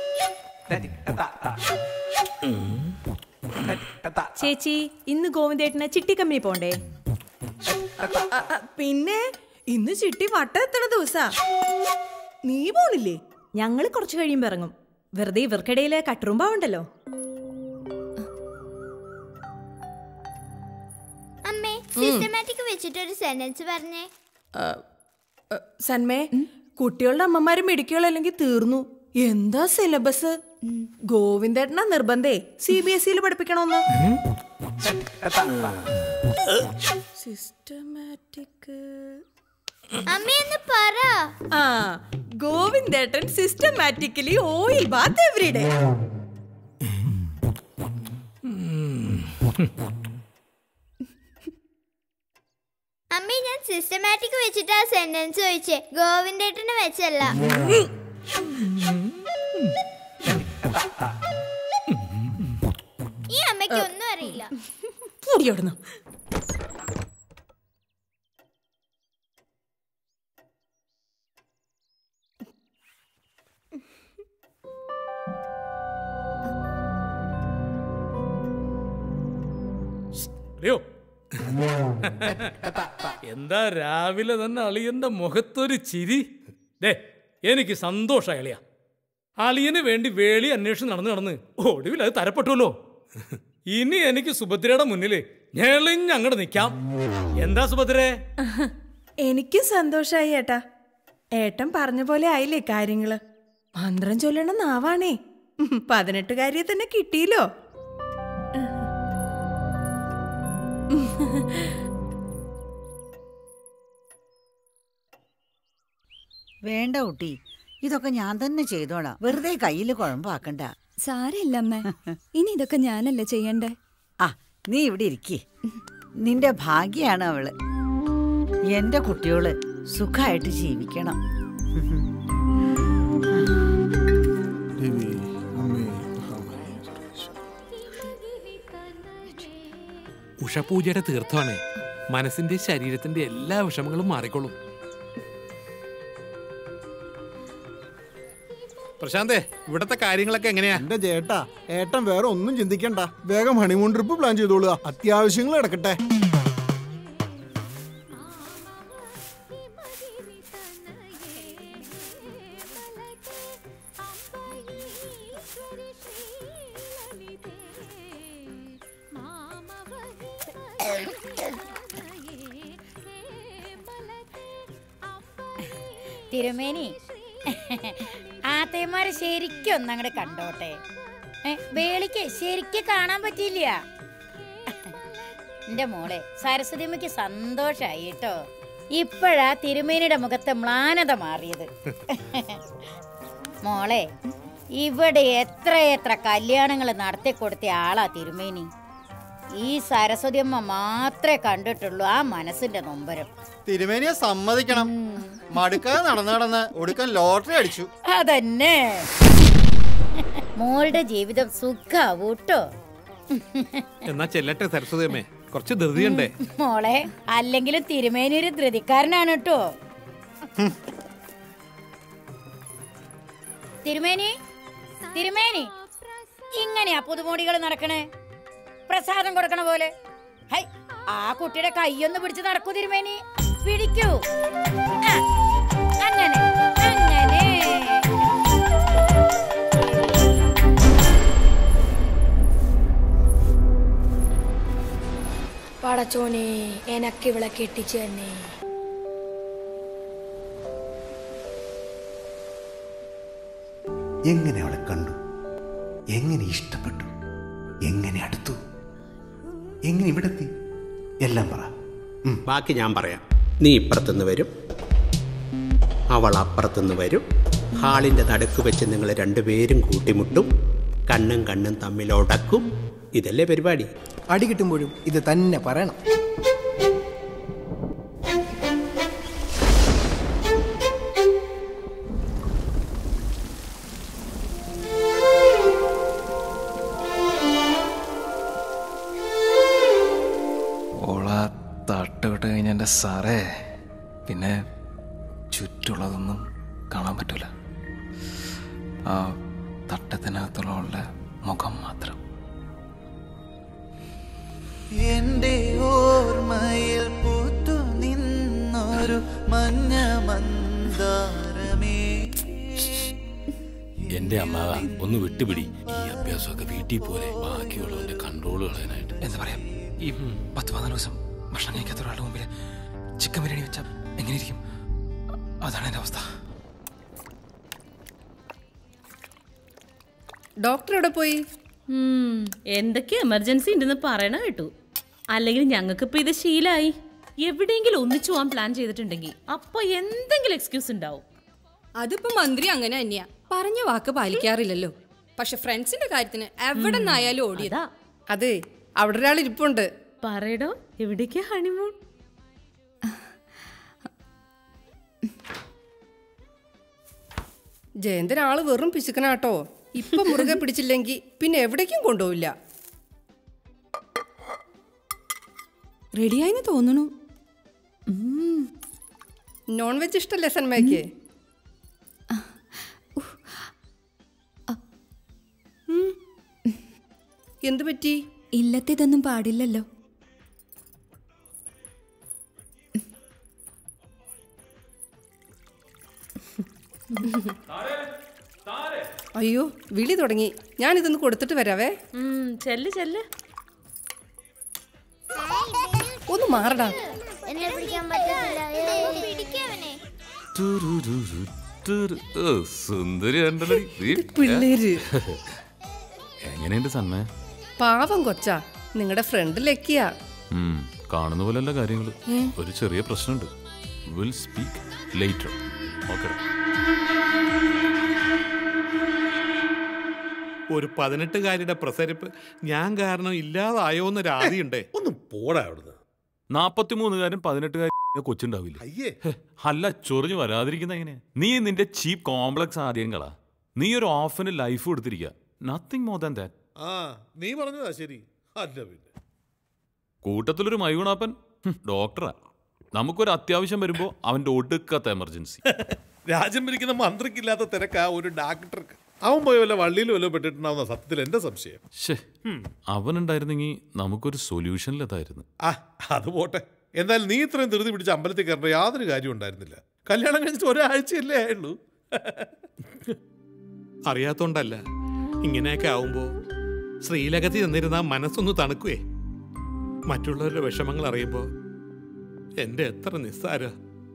S12: ചേച്ചി ഇന്ന് ഗോവിന്ദേട്ടന് ചിട്ടി കമ്പനി പോണ്ടേ
S11: അ- അ- പിന്നെ ഇന്ന് ചിട്ടി വട്ട എത്തണ ദിവസാ നീ പോണില്ലേ
S12: ഞങ്ങൾ കുറച്ച് കഴിയുമ്പോ ഇറങ്ങും വെറുതെ ഇവർക്കിടയില് കട്ടുറുമ്പാവുണ്ടല്ലോ
S20: അമ്മേ സിസ്റ്റമാറ്റിക് വെച്ചിട്ട് ഒരു സെന്റൻസ് പറഞ്ഞേ
S11: അ, അ, സന്മേ കുട്ടികളുടെ അമ്മമാരും മെഡിക്കുകളല്ലെങ്കിൽ തീർന്നു എന്താ സിലബസ് ഗോവിന്ദേട്ടനാ നിർബന്ധേ സി ബി എസ് സിയിൽ പഠിപ്പിക്കണമെന്ന് സിസ്റ്റമാറ്റിക്
S20: അമ്മയെന്ന് പറ
S11: ആ ഗോവിന്ദേട്ടൻ സിസ്റ്റമാറ്റിക്കലി ഓയിൽ ബാത്ത് എവറിഡേ
S20: അമ്മേ ഞാൻ സിസ്റ്റമാറ്റിക് വെച്ചിട്ടാ സെന്റൻസ് ചോദിച്ചേ ഗോവിന്ദേട്ടന് വെച്ചല്ല ഈ അമ്മയ്ക്ക് ഒന്നും അറിയില്ല
S11: ഓടിയോടുന്നു
S10: അറിയോ എന്താ രാവിലെ തന്നെ അളിയന്റെ മുഖത്തൊരു ചിരി ദേ എനിക്ക് സന്തോഷമായി അളിയ അളിയന് വേണ്ടി വേളി അന്വേഷണം നടന്ന് നടന്ന് ഒടുവിൽ അത് തരപ്പെട്ടുല്ലോ ഇനി എനിക്ക് സുഭദ്രയുടെ മുന്നിൽ ഞെളിഞ്ഞങ്ങോട്ട് നിൽക്കാം എന്താ സുഭദ്രേ
S11: എനിക്കും സന്തോഷായി ഏട്ടാ ഏട്ടൻ പറഞ്ഞ പോലെ ആയില്ലേ കാര്യങ്ങള് മന്ത്രം ചൊല്ലണ നാവാണേ പതിനെട്ടുകാരിയെ തന്നെ കിട്ടിയില്ലോ
S6: വേണ്ട കുട്ടി ഇതൊക്കെ ഞാൻ തന്നെ ചെയ്തോളാം വെറുതെ കയ്യിൽ കുഴമ്പാക്കണ്ട
S19: സാരമില്ല അമ്മ ഇനി ഇതൊക്കെ ഞാനല്ലേ ചെയ്യണ്ടേ
S6: ആ നീ ഇവിടെ ഇരിക്കേ നിന്റെ ഭാഗ്യാണ് അവള് എന്റെ കുട്ടിയോള് സുഖമായിട്ട് ജീവിക്കണം
S3: ഉഷപൂജയുടെ തീർത്ഥമാണ് മനസ്സിന്റെ ശരീരത്തിന്റെ എല്ലാ വിഷമങ്ങളും മാറിക്കൊള്ളും പ്രശാന്തേ ഇവിടത്തെ കാര്യങ്ങളൊക്കെ എങ്ങനെയാ
S21: എന്റെ ചേട്ടാ ഏട്ടൻ വേറെ ഒന്നും ചിന്തിക്കണ്ട വേഗം ഹണിമൂൺ ട്രിപ്പ് പ്ലാൻ ചെയ്തോളുക അത്യാവശ്യങ്ങൾ കിടക്കട്ടെ
S22: തിരുമേനി ആത്തയന്മാരെ ശരിക്കും ഒന്നങ്ങട് കണ്ടോട്ടെ ഏ, വേളിക്ക് ശരിക്കും കാണാൻ പറ്റിയില്ല എന്റെ മോളെ സരസ്വതിമ്മയ്ക്ക് സന്തോഷായി കേട്ടോ ഇപ്പോഴാ തിരുമേനിയുടെ മുഖത്തെ മ്ലാനത മാറിയത് മോളെ ഇവിടെ എത്ര എത്ര കല്യാണങ്ങൾ നടത്തി കൊടുത്ത ആളാ തിരുമേനി ഈ സരസ്വതി അമ്മ മാത്രമേ കണ്ടിട്ടുള്ളൂ ആ മനസ്സിന്റെ നൊമ്പരം
S7: തിരുമേനിയെ സമ്മതിക്കണം മടുക്കാതെ നടന്ന് നടന്ന് ഒടുക്കം ലോട്ടറി അടിച്ചു
S22: അതന്നെ മോളുടെ ജീവിതം സുഖാവൂട്ടോ
S3: എന്നാ ചെല്ലട്ടെ സരസ്വതിയമ്മേ കുറച്ച് ധൃതിയുണ്ടേ
S22: മോളെ അല്ലെങ്കിലും തിരുമേനി ഒരു ധൃതിക്കാരനാണ് കേട്ടോ തിരുമേനി തിരുമേനി ഇങ്ങനെയാ പുതുമോടികൾ നടക്കണേ പ്രസാദം കൊടുക്കണ പോലെ ഹൈ ആ കുട്ടിയുടെ കൈയൊന്ന് പിടിച്ച് നടക്കൂ തിരുമേനി പിടിക്കൂ ആ, അങ്ങനെ അങ്ങനെ
S23: പടച്ചോനെ എനക്ക് ഇവളെ കെട്ടിച്ചു തന്നെ
S1: എങ്ങനെ അവളെ കണ്ടു എങ്ങനെ ഇഷ്ടപ്പെട്ടു എങ്ങനെ അടുത്തു എങ്ങനെ ഇവിടെ എത്തി എല്ലാം പറ
S24: ബാക്കി ഞാൻ പറയാം നീ ഇപ്പുറത്തുനിന്ന് വരും അവൾ അപ്പുറത്തുനിന്ന് വരും ഹാളിൻ്റെ നടുക്ക് വെച്ച് നിങ്ങൾ രണ്ടുപേരും കൂട്ടിമുട്ടും കണ്ണും കണ്ണും തമ്മിൽ ഉടക്കും ഇതല്ലേ പരിപാടി
S25: അടി കിട്ടുമ്പോഴും ഇത് തന്നെ പറയണം
S26: ഓള തട്ടുകെട്ട് കഴിഞ്ഞ എൻ്റെ സാറേ പിന്നെ ചുറ്റുള്ളതൊന്നും കാണാൻ പറ്റൂല ആ തട്ടത്തിനകത്തുള്ള അവളുടെ മുഖം മാത്രം
S1: എന്റെ ഓർമ്മയിൽ പൂത്തു നിന്നൊരു മഞ്ഞ മന്ദാരമേ
S27: എന്റെ അമ്മാവ ഒന്ന് വിട്ടുപിടി ഈ അഭ്യാസമൊക്കെ വീട്ടിൽ പോലെ ബാക്കിയുള്ളവന്റെ കൺട്രോൾ കളയാനായിട്ട്
S26: എന്താ പറയാ ഈ പത്ത് പതിനാല് ദിവസം ഭക്ഷണം കഴിക്കാത്ത ഒരാളുടെ മുമ്പിൽ ചിക്കൻ ബിരിയാണി വെച്ചാൽ എങ്ങനെ ഇരിക്കും അതാണ് എൻ്റെ അവസ്ഥ
S28: ഡോക്ടർ എവിടെ പോയി
S29: എന്തൊക്കെ എമർജൻസി ഉണ്ടെന്ന് പറയണ കേട്ടു അല്ലെങ്കിൽ ഞങ്ങൾക്കിപ്പോ ഇത് ശീലായി എവിടെയെങ്കിലും ഒന്നിച്ചു പോകാൻ പ്ലാൻ ചെയ്തിട്ടുണ്ടെങ്കിൽ അപ്പൊ എന്തെങ്കിലും എക്സ്ക്യൂസ് ഉണ്ടാവും
S28: അതിപ്പോ മന്ത്രി അങ്ങനെ തന്നെയാ പറഞ്ഞ വാക്ക് പാലിക്കാറില്ലല്ലോ പക്ഷെ ഫ്രണ്ട്സിന്റെ കാര്യത്തിന് എവിടെ നിന്നായാലും ഓടിയതാ അത് അവിടെ ഒരാൾ ഇരിപ്പുണ്ട്
S29: പറയടോ എവിടേക്കാ ഹണിമൂൺ
S28: ജയന്തൻ ആള് വെറും പിശുക്കനാട്ടോ ഇപ്പൊ മുറുകെ പിടിച്ചില്ലെങ്കിൽ പിന്നെ എവിടേക്കും കൊണ്ടുപോവില്ല
S19: റെഡിയായിന്ന് തോന്നുന്നു
S28: നോൺ വെജ് ഇഷ്ടല്ലേ സന്മയ്ക്ക് എന്തു പറ്റി
S19: ഇല്ലത്തെ ഇതൊന്നും പാടില്ലല്ലോ
S28: അയ്യോ വിളി തുടങ്ങി ഞാൻ ഇതൊന്ന് കൊടുത്തിട്ട് വരാവേ
S29: ചെല്ല് ചെല്ല്
S28: ഒന്ന് മാറടാ
S20: എന്നെ പിടിക്കാൻ പറ്റത്തില്ല ഏയ്, പിടിക്കവനെ
S15: ടുരുരുരു, ടുരു. ഓ, സുന്ദരി കണ്ടല്ലടി. ദീ.
S28: പിള്ളേര്.
S15: എങ്ങനെയുണ്ട് സന്മേ
S28: പാവം കൊച്ചാ നിങ്ങളുടെ ഫ്രണ്ട് ലക്കിയാ
S15: ഉം, കാണുന്ന പോലെയല്ല കാര്യങ്ങൾ
S28: ഏ?
S15: ഒരു ചെറിയ പ്രശ്നമുണ്ട് വിൽ സ്പീക്ക് ലേറ്റർ ഓക്കെ
S3: ഒരു പതിനെട്ടുകാരിയുടെ പ്രസരിപ്പ് ഞാൻ കാരണം ഇല്ലാതായോ എന്നൊരു ആദിയുണ്ടേ
S13: ഒന്ന് പോടാ അവിടുന്ന്
S15: നാപ്പത്തിമൂന്നുകാരൻ പതിനെട്ടുകാരൻ കൊച്ചുണ്ടാവില്ല
S13: അയ്യേ
S15: അല്ല ചൊറിഞ്ഞു വരാതിരിക്കുന്ന എങ്ങനെയാ നീ നിന്റെ ചീപ്പ് കോംപ്ലക്സ് ആദ്യങ്ങളാ നീ ഒരു ഓഫിന് ലൈഫ് കൊടുത്തിരിക്കുക നത്തിങ് മോർ ദാൻ ദാറ്റ്
S13: ആ നീ പറഞ്ഞതാ ശരി അല്ല പിന്നെ
S15: കൂട്ടത്തിലൊരു മയൂണാപ്പൻ ഹും, ഡോക്ടറാ നമുക്കൊരു അത്യാവശ്യം വരുമ്പോൾ അവന്റെ ഒടുക്കത്തെ എമർജൻസി
S13: രാജ്യം ഭരിക്കുന്ന മന്ത്രിക്കില്ലാത്ത തിരക്കാ ഒരു ഡാക്ടർക്ക് അവൻ പോയ വല്ല വള്ളിയിൽ വല്ല പെട്ടിട്ടുണ്ടാവുന്ന സത്യത്തിൽ എന്റെ സംശയം
S15: ഷേ അവനുണ്ടായിരുന്നെങ്കിൽ നമുക്കൊരു സൊല്യൂഷനിലെത്തായിരുന്നു
S13: ആ അത് പോട്ടെ എന്തായാലും നീ ഇത്രയും ധൃതി പിടിച്ച് അമ്പലത്തിൽ കയറേണ്ട യാതൊരു കാര്യം ഉണ്ടായിരുന്നില്ല കല്യാണം കഴിച്ചിട്ട് ഒരാഴ്ചയല്ലേ ആയുള്ളൂ
S3: അറിയാത്തോണ്ടല്ല ഇങ്ങനെയൊക്കെ ആവുമ്പോ ശ്രീലകത്തിൽ നിന്നിരുന്ന മനസ്സൊന്ന് തണുക്കുവേ മറ്റുള്ളവരുടെ വിഷമങ്ങൾ അറിയുമ്പോ എന്റെ എത്ര നിസ്സാര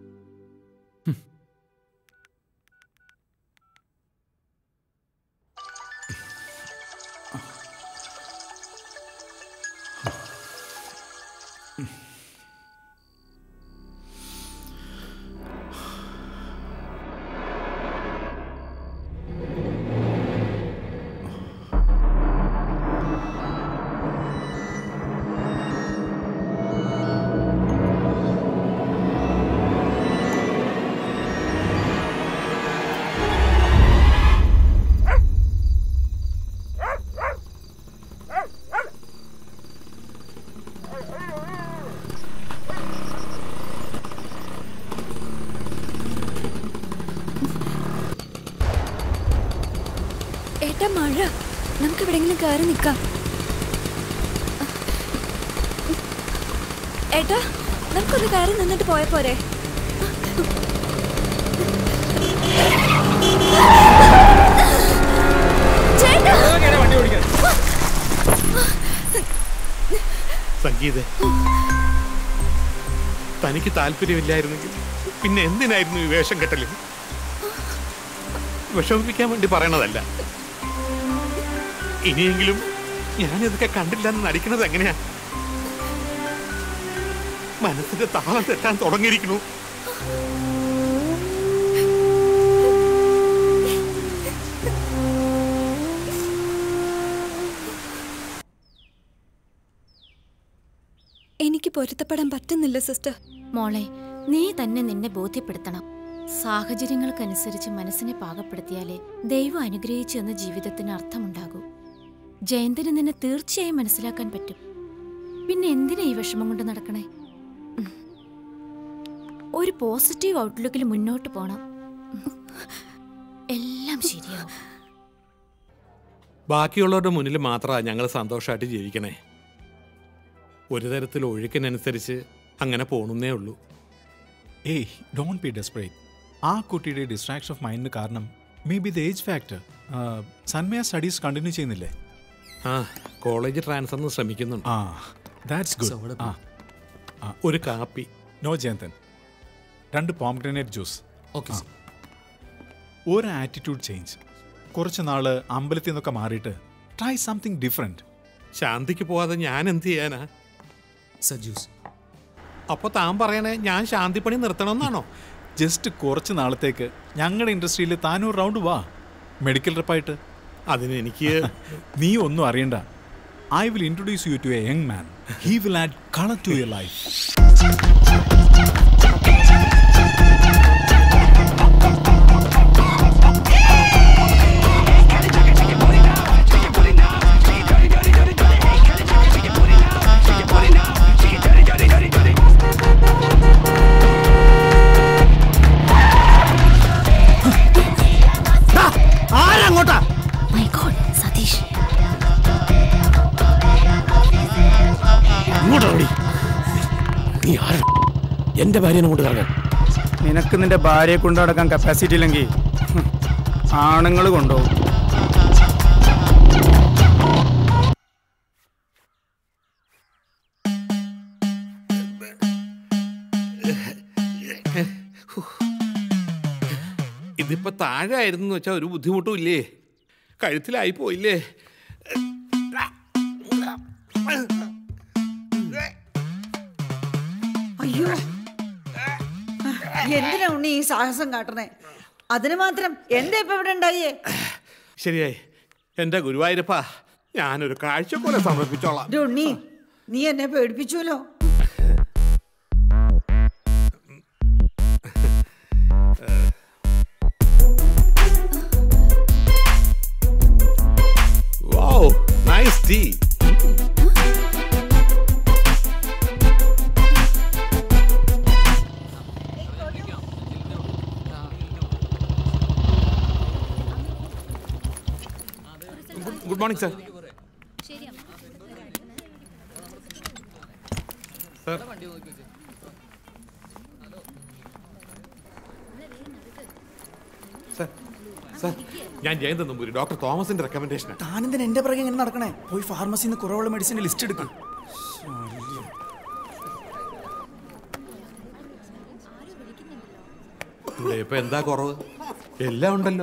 S19: ഏട്ടാ മഴ നമുക്ക് എവിടെങ്കിലും കയറി നിക്കാം ഏട്ടാ നമുക്കൊന്ന് കയറി നിന്നിട്ട് പോയ പോരെ ചേട്ടാ
S3: സംഗീത തനിക്ക് താല്പര്യമില്ലായിരുന്നെങ്കിൽ പിന്നെ എന്തിനായിരുന്നു ഈ വേഷം കെട്ടല് വിഷമിപ്പിക്കാൻ വേണ്ടി പറയണതല്ല ഇനിയെങ്കിലും ഞാനിതൊക്കെ കണ്ടില്ലെന്ന് നടിക്കണത് എങ്ങനെയാ മനസ്സിന്റെ താളം തെറ്റാൻ തുടങ്ങിയിരിക്കുന്നു
S19: എനിക്ക് പൊരുത്തപ്പെടാൻ പറ്റുന്നില്ല സിസ്റ്റർ
S2: മോളെ നീ തന്നെ നിന്നെ ബോധ്യപ്പെടുത്തണം സാഹചര്യങ്ങൾക്കനുസരിച്ച് മനസ്സിനെ പാകപ്പെടുത്തിയാലേ ദൈവം അനുഗ്രഹിച്ചു എന്ന ജീവിതത്തിന് അർത്ഥമുണ്ടാകൂ ജയന്തിന് നിന്നെ തീർച്ചയായും മനസ്സിലാക്കാൻ പറ്റും പിന്നെ എന്തിനാ ഈ വിഷമം കൊണ്ട് നടക്കണേ ഉം. ഒരു പോസിറ്റീവ് ഔട്ട്ലുക്കിൽ മുന്നോട്ട് പോണം ഉം. എല്ലാം ശരിയാവും
S3: ബാക്കിയുള്ളവരുടെ മുന്നിൽ മാത്രമാണ് ഞങ്ങൾ സന്തോഷമായിട്ട് ജീവിക്കണേ ഒരു തരത്തിൽ ഒഴുക്കിനനുസരിച്ച് അങ്ങനെ പോണെന്നേ ഉള്ളൂ
S4: ഏയ് ഡോണ്ട് ബി ഡെസ്പറേറ്റ് ആ കുട്ടിയുടെ ഡിസ്ട്രാക്ഷൻ ഓഫ് മൈൻഡിന് കാരണം may be the age factor Sanmaya studies continue ചെയ്യുന്നില്ലേ
S3: ആ കോളേജ് ട്രാൻസ്ഫറിന് ശ്രമിക്കുന്നുണ്ട്
S4: ആ ദാറ്റ്സ് ഗുഡ് ആ
S3: ഒരു കാപ്പി
S4: നോ ജയന്തൻ രണ്ട് പോംഗ്രനേറ്റ് ജ്യൂസ്
S3: ഓക്കെ
S4: ഒരു ആറ്റിറ്റ്യൂഡ് ചേഞ്ച് കുറച്ച് നാള് അമ്പലത്തിൽ നിന്നൊക്കെ മാറിയിട്ട് ട്രൈ സംതിങ് ഡിഫറെൻറ്റ്
S3: ശാന്തിക്ക് പോവാതെ ഞാൻ എന്ത് ചെയ്യാനാ
S4: സജ്യൂസ്
S3: അപ്പൊ താൻ പറയണേ ഞാൻ ശാന്തിപ്പണി നിർത്തണമെന്നാണോ
S4: ജസ്റ്റ് കുറച്ച് നാളത്തേക്ക് ഞങ്ങളുടെ ഇൻഡസ്ട്രിയിൽ താനൂർ റൗണ്ട് വാ മെഡിക്കൽ റെപ്പായിട്ട്
S3: അതിന് എനിക്ക്
S4: നീ ഒന്നും അറിയണ്ട I will introduce you to a young man. He will add color to your life.
S21: ആരങ്ങോട്ടാ
S2: Satheesh
S27: ഇങ്ങോട്ടാ ഓടി നീ ആരാ എന്റെ ഭാര്യനെ കൊണ്ട് കാണാൻ
S21: നിനക്ക് നിന്റെ ഭാര്യയെ കൊണ്ടു നടക്കാൻ കപ്പാസിറ്റി ഇല്ലെങ്കിൽ ആണുങ്ങൾ കൊണ്ടുപോകും
S3: ഇതിപ്പോ താഴെ ആയിരുന്നു വെച്ചാൽ ഒരു ബുദ്ധിമുട്ടും ഇല്ലേ കഴുത്തിലായി പോയില്ലേ
S6: അയ്യോ എന്തിനാ ഉണ്ണി ഈ സാഹസം കാട്ടണേ അതിന് മാത്രം എന്താ ഇപ്പൊ ഇവിടെ ഉണ്ടായേ
S3: ശരിയായി എന്റെ ഗുരുവായൂരപ്പ ഞാനൊരു കാഴ്ചക്കൂടെ സമർപ്പിച്ചോളാം
S6: ഡേ ഉണ്ണി നീ എന്നെ പേടിപ്പിച്ചുല്ലോ
S3: വൗ നൈസ് ടീ good morning sir sir sir sir ഞാൻ ജയന്ത് നമ്പൂരി ഡോക്ടർ തോമസിന്റെ റെക്കമെൻഡേഷൻ
S21: താനെന്തിനാ എന്റെ പിറകെ ഇങ്ങനെ നടക്കണേ പോയി ഫാർമസിന്ന് കുറവുള്ള മെഡിസിന്റെ ലിസ്റ്റ് എടുക്കും
S3: ഇവിടെ ഇപ്പൊ എന്താ കുറവ് എല്ലാം ഉണ്ടല്ലോ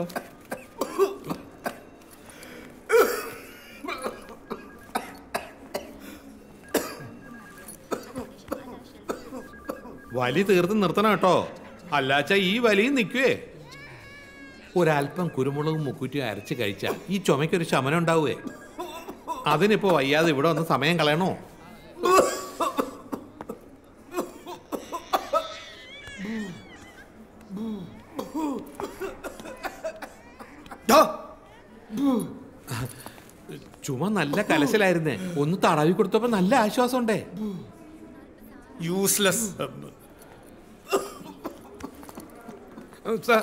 S3: വലി തീർത്ത് നിർത്തണം കേട്ടോ അല്ലാച്ച ഈ വലിയും നിൽക്കുവേ ഒരല്പം കുരുമുളകും മുക്കുറ്റിയും അരച്ച് കഴിച്ചാൽ ഈ ചുമയ്ക്കൊരു ശമനം ഉണ്ടാവുവേ അതിനിപ്പോ വയ്യാതെ ഇവിടെ വന്ന് സമയം കളയണോ ചുമ നല്ല കലശലായിരുന്നേ ഒന്ന് തടവി കൊടുത്തപ്പോ നല്ല ആശ്വാസം ഉണ്ടേ
S21: useless
S3: sir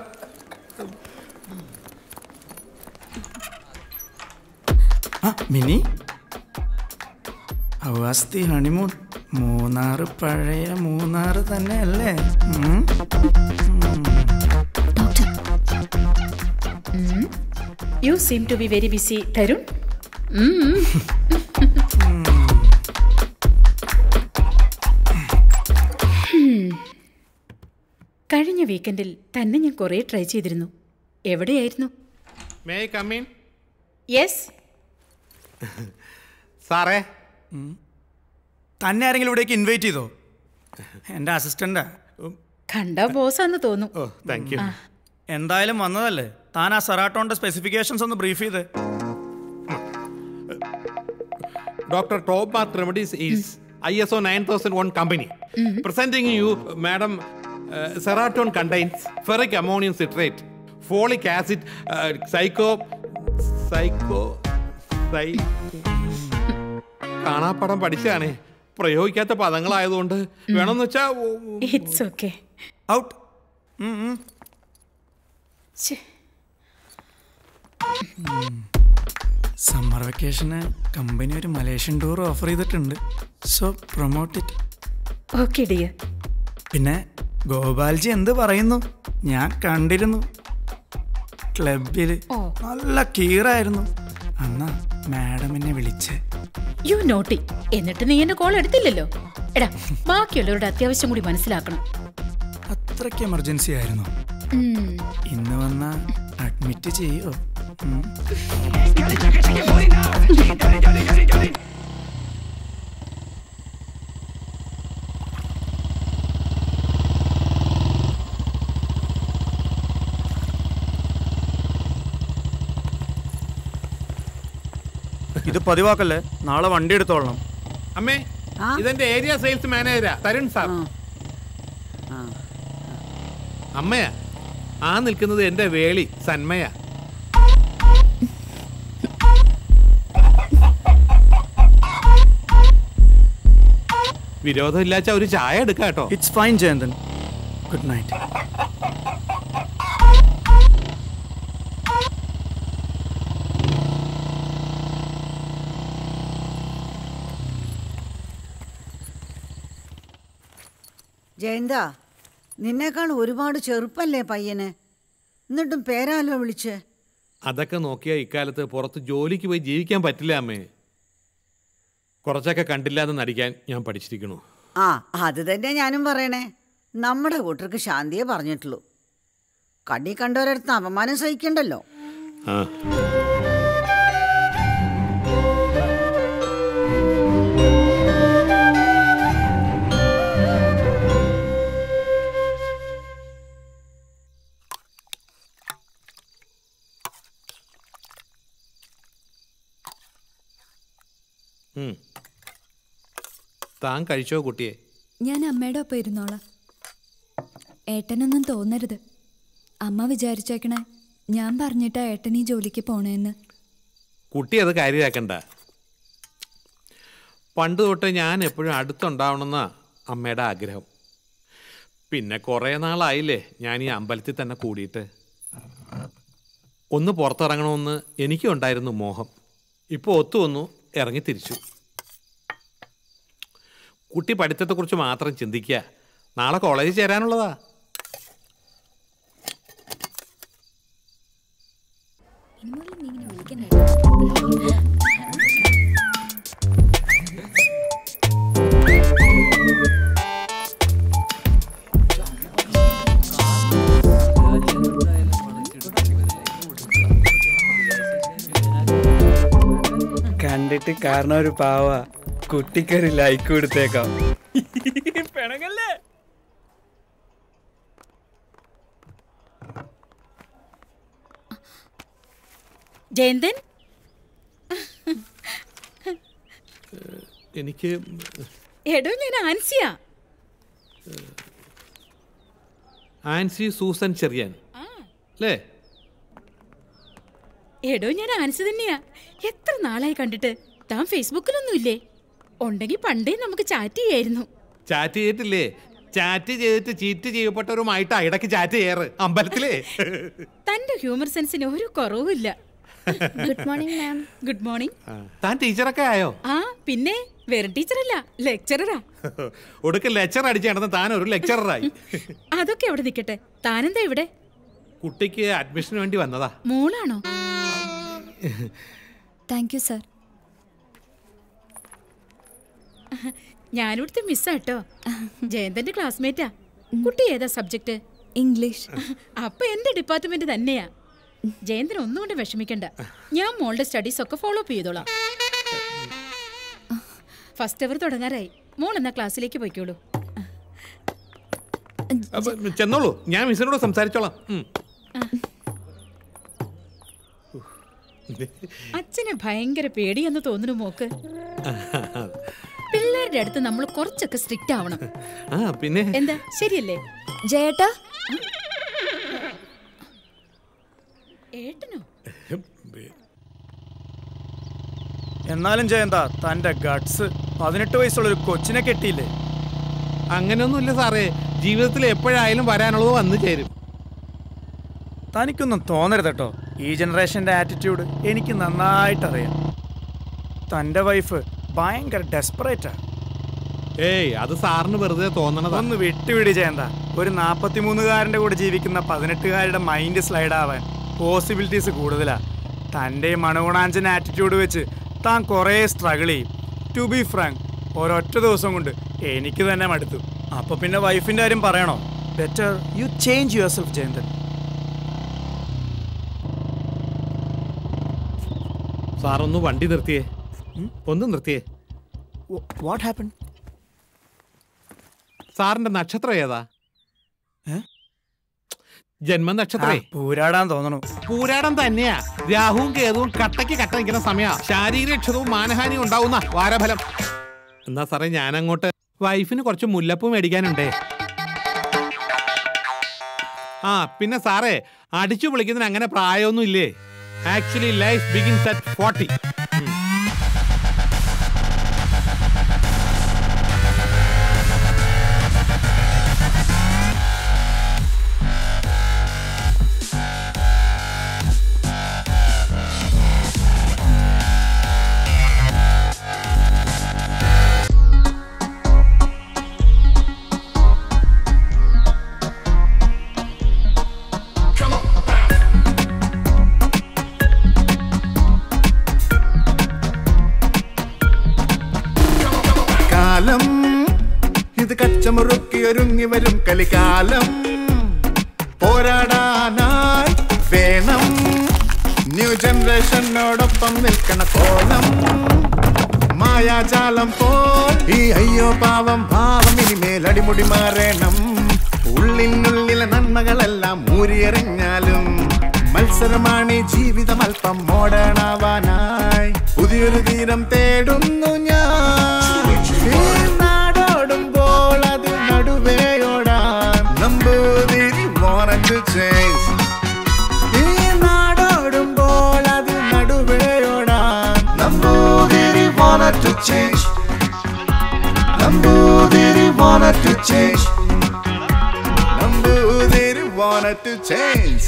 S21: Mini Avasthi honeymoon Munnar പഴയ മൂന്നാറ് തന്നെ അല്ലേ ഉം?
S5: You seem to be very busy Tarun കഴിഞ്ഞ വീക്കെൻഡിൽ തന്നെ ഞാൻ കുറേ ട്രൈ ചെയ്തിരുന്നു എവിടെയായിരുന്നു
S3: മേ കമ്മീൻ
S5: യെസ്
S3: സാറേ
S21: തന്നെ ആരെങ്കിലും ഇവിടേക്ക് ഇൻവൈറ്റ് ചെയ്തോ എൻ്റെ അസിസ്റ്റൻ്റാ
S5: കണ്ട ബോസാന്ന് തോന്നും
S3: താങ്ക് യു
S5: ആ.
S21: എന്തായാലും വന്നതല്ലേ താൻ ആ സെറാട്ടോന്റെ സ്പെസിഫിക്കേഷൻസ് ഒന്ന് ബ്രീഫ് ചെയ്തേ
S3: Dr. Top Bath Remedies is ISO 9001 company. Presenting you, Madam, uh, Seraton contains ferric ammonium citrate, folic acid, uh, psycho, psycho, psy കാണാപ്പടം പഠിച്ചാണേ പ്രയോഗിക്കാത്ത പദങ്ങളായതുകൊണ്ട് വേണമെന്ന് വെച്ചാ
S5: ഇറ്റ്സ് ഓക്കെ
S21: ഔട്ട് സമ്മർ വെക്കേഷന് കമ്പനി ഒരു മലേഷ്യൻ ടൂർ ഓഫർ ചെയ്തിട്ടുണ്ട് so promote it
S5: okay dear
S21: പിന്നെ ഗോപാൽജി എന്ത് പറയുന്നു ഞാൻ കണ്ടിരുന്നു ക്ലബിൽ നല്ല കീറായിരുന്നു അന്നാ മാഡം എന്നെ വിളിച്ചേ
S5: യു നോട്ടി എന്നിട്ട് നീ എന്റെ കോൾ എടുത്തില്ലല്ലോ എടാ ബാക്കിയുള്ളവരുടെ അത്യാവശ്യം കൂടി മനസ്സിലാക്കണം
S21: അത്രയ്ക്ക് എമർജൻസി ആയിരുന്നു
S5: ഉം.
S21: ഇന്ന് വന്ന അഡ്മിറ്റ് ചെയ്യോ ഉം.
S8: ഇത് പതിവാക്കല്ലേ നാളെ വണ്ടി എടുത്തോളണം
S3: അമ്മേ ഇതെന്റെ ഏരിയ സെയിൽസ് മാനേജരാ തരുൺ സാർ അമ്മയാ ആ നിൽക്കുന്നത് എന്റെ വേളി സന്മയ വിരോധമില്ലാച്ച ഒരു ചായ എടുക്കാം കേട്ടോ
S8: it's fine Jayanthan good night
S6: Jayantha നിന്നേക്കാൾ ഒരുപാട് ചെറുപ്പല്ലേ പയ്യന് എന്നിട്ടും പേരാലോ വിളിച്ച്
S3: അതൊക്കെ നോക്കിയാൽ ഇക്കാലത്ത് പുറത്ത് ജോലിക്ക് പോയി ജീവിക്കാൻ പറ്റില്ല അമ്മേ കുറച്ചൊക്കെ കണ്ടില്ലാതെ നടിക്കാൻ ഞാൻ പഠിച്ചിരിക്കണു
S6: ആ അത് തന്നെ ഞാനും പറയണേ നമ്മുടെ കൂട്ടർക്ക് ശാന്തിയെ പറഞ്ഞിട്ടുള്ളൂ കണ്ണി കണ്ടവരടുത്ത് അപമാനം സഹിക്കണ്ടല്ലോ
S3: ആ ഉം. താൻ കഴിച്ചോ കുട്ടിയെ
S19: ഞാൻ അമ്മയുടെ ഒപ്പം ഇരുന്നോളാം ഏട്ടനൊന്നും തോന്നരുത് അമ്മ വിചാരിച്ചേക്കണേ ഞാൻ പറഞ്ഞിട്ടാ ഏട്ടൻ ഈ ജോലിക്ക് പോണേന്ന്
S3: കുട്ടി അത് കാര്യമാക്കണ്ട പണ്ട് തൊട്ട് ഞാൻ എപ്പോഴും അടുത്തുണ്ടാവണമെന്നാ അമ്മയുടെ ആഗ്രഹം പിന്നെ കുറേ നാളായില്ലേ ഞാൻ ഈ അമ്പലത്തിൽ തന്നെ കൂടിയിട്ട് ഒന്ന് പുറത്തിറങ്ങണമെന്ന് എനിക്കും ഉണ്ടായിരുന്നു മോഹം ഇപ്പോൾ ഒത്തു വന്നു ഇറങ്ങി തിരിച്ചു കുട്ടി പഠിത്തത്തെക്കുറിച്ച് മാത്രം ചിന്തിക്കുക നാളെ കോളേജിൽ ചേരാനുള്ളതാ
S8: കണ്ടിട്ട് കാരണം ഒരു പാവ കുട്ടിക്കൊരു ലൈക്ക് കൊടുത്തേക്കാം
S9: പിണങ്ങല്ലേ
S5: ജയന്തൻ
S3: എനിക്ക്
S5: എടോ ഞാൻ ആൻസിയാ
S3: ആൻസി സൂസൻ ചെറിയാൻ അല്ലേ
S5: എടോ ഞാൻ ആൻസി തന്നെയാ എത്ര നാളായി കണ്ടിട്ട് താൻ ഫേസ്ബുക്കിലൊന്നും ഇല്ലേ ഉണ്ടെങ്കിൽ പണ്ടേ നമുക്ക് ചാറ്റ് ചെയ്യായിരുന്നു
S3: ചാറ്റ് ചെയ്തിട്ടില്ലേ ചാറ്റ് ചെയ്തിട്ട് ചീറ്റ് ചെയ്യപ്പെട്ടവരുമായിട്ട് ഇടയ്ക്ക് ചാറ്റ് ചെയ്യാറ് അമ്പലത്തിലേ
S5: തന്റെ ഹ്യൂമർ സെൻസിന് ഒരു കുറവുമില്ല good morning ma'am good morning
S3: താൻ ടീച്ചറൊക്കെ ആയോ
S5: ആ പിന്നെ വെറും ടീച്ചറല്ല ലെക്ചററാ
S3: ഒടുക്ക ലെക്ചർ അടിച്ച് നടന്ന താൻ ഒരു ലെക്ചററായി
S5: അതൊക്കെ അവിടെ നിൽക്കട്ടെ താനെന്താ ഇവിടെ
S3: കുട്ടിക്ക് അഡ്മിഷന് വേണ്ടി വന്നതാ
S5: മോളാണോ
S19: താങ്ക് യു സർ
S5: ഞാനിവിടുത്തെ മിസ്സാട്ടോ ജയന്തന്റെ ക്ലാസ്മേറ്റാ കുട്ടി ഏതാ സബ്ജക്ട്
S19: ഇംഗ്ലീഷ്
S5: അപ്പൊ എന്റെ ഡിപ്പാർട്ട്മെന്റ് തന്നെയാ ജയന്തൻ ഒന്നും കൊണ്ട് വിഷമിക്കണ്ട ഞാൻ മോളുടെ സ്റ്റഡീസ് ഒക്കെ ഫോളോ അപ്പ് ചെയ്തോളാം ഫസ്റ്റ് അവർ തുടങ്ങാറായി മോൾ എന്നാ ക്ലാസ്സിലേക്ക് പോയിക്കോളൂ
S3: അപ്പൊ ചെന്നോളൂ ഞാൻ മിസ്സിനോട് സംസാരിച്ചോളാം ഉം.
S5: അച്ഛന് ഭയങ്കര പേടിയെന്ന് തോന്നുന്നു മോക്ക് പിള്ളേരുടെ അടുത്ത് നമ്മൾ കുറച്ചൊക്കെ സ്ട്രിക്റ്റ് ആവണം
S3: ആ പിന്നെ
S5: എന്താ ശരിയല്ലേ
S19: ജയേട്ടാ
S5: ഏട്ടനോ
S8: എന്നാലും ജയന്ത തന്റെ ഗട്സ് പതിനെട്ട് വയസ്സുള്ള ഒരു കൊച്ചിനെ കെട്ടിയില്ലേ
S3: അങ്ങനെയൊന്നുമില്ല സാറേ ജീവിതത്തിൽ എപ്പോഴായാലും വരാനുള്ളത് വന്നു ചേരും
S8: തനിക്കൊന്നും തോന്നരുത് കേട്ടോ ഈ ജനറേഷന്റെ ആറ്റിറ്റ്യൂഡ് എനിക്ക് നന്നായിട്ടറിയാം തന്റെ വൈഫ് ഭയങ്കര ഡെസ്പറേറ്റാ
S3: ഏയ് അത് സാറിന് വെറുതെ തോന്നണതാ
S8: ഒന്ന് വിട്ടുവിടി ജയന്ത ഒരു നാപ്പത്തിമൂന്നുകാരന്റെ കൂടെ ജീവിക്കുന്ന പതിനെട്ടുകാരുടെ മൈൻഡ് സ്ലൈഡ് ആവാൻ പോസിബിലിറ്റീസ് കൂടുതലാ തന്റെ മണഗുണാഞ്ചൻ ആറ്റിറ്റ്യൂഡ് വെച്ച് താൻ കുറേ സ്ട്രഗിൾ ചെയ്യും ടു ബി ഫ്രാങ്ക് ഒരൊറ്റ ദിവസം കൊണ്ട് എനിക്ക് തന്നെ മടുത്തു അപ്പൊ പിന്നെ വൈഫിന്റെ കാര്യം പറയണോ better you change yourself Jayanthan
S3: സാറൊന്ന് വണ്ടി നിർത്തിയേ ഒന്ന് നിർത്തിയേ
S8: വാട്ട് ഹാപ്പൻ
S3: സാറിന്റെ നക്ഷത്രം ഏതാ ജന്മനക്ഷത്രേ
S8: പൂരാടാൻ തോന്നണു
S3: പൂരാടം തന്നെയാ രാഹുവും കേതുവും കട്ടയ്ക്ക് കട്ട നിൽക്കുന്ന സമയ ശാരീരിക ക്ഷതവും മാനഹാനിയും ഉണ്ടാവുന്ന വാരഫലം എന്നാ സാറേ ഞാൻ അങ്ങോട്ട് വൈഫിന് കുറച്ച് മുല്ലപ്പൂ മേടിക്കാനുണ്ടേ ആ പിന്നെ സാറേ അടിച്ചു വിളിക്കുന്നതിന് അങ്ങനെ പ്രായമൊന്നും ഇല്ലേ actually life begins at forty
S7: കാലം ഇത് കച്ചമുറുക്കി ഒരുങ്ങി വരും കലികാലം പോരാടാനായി വേണം ന്യൂ ജനറേഷനോടൊപ്പം നിൽക്കണ കോലം മായാജാലം പോൽ ഈ അയ്യോ പാവം ഭാവം ഇനിമേൽ അടിമുടി മാറണം ഉള്ളിനുള്ളിലെ നന്മകളെല്ലാം ഊരിയെറിഞ്ഞാലും മത്സരമാണ് ഈ ജീവിതം അല്പം മോഡേണാവാനായി പുതിയൊരു തീരം തേടുന്നു ഞാൻ ഈ നാടോടുമ്പോൾ അത് നടുവേയോടാൻ നമ്പൂതിരി wanted to change ഈ നാടോടുമ്പോൾ അത് നടുവേയോടാൻ Namboothiri wanted to change Namboothiri wanted to change Namboothiri wanted to change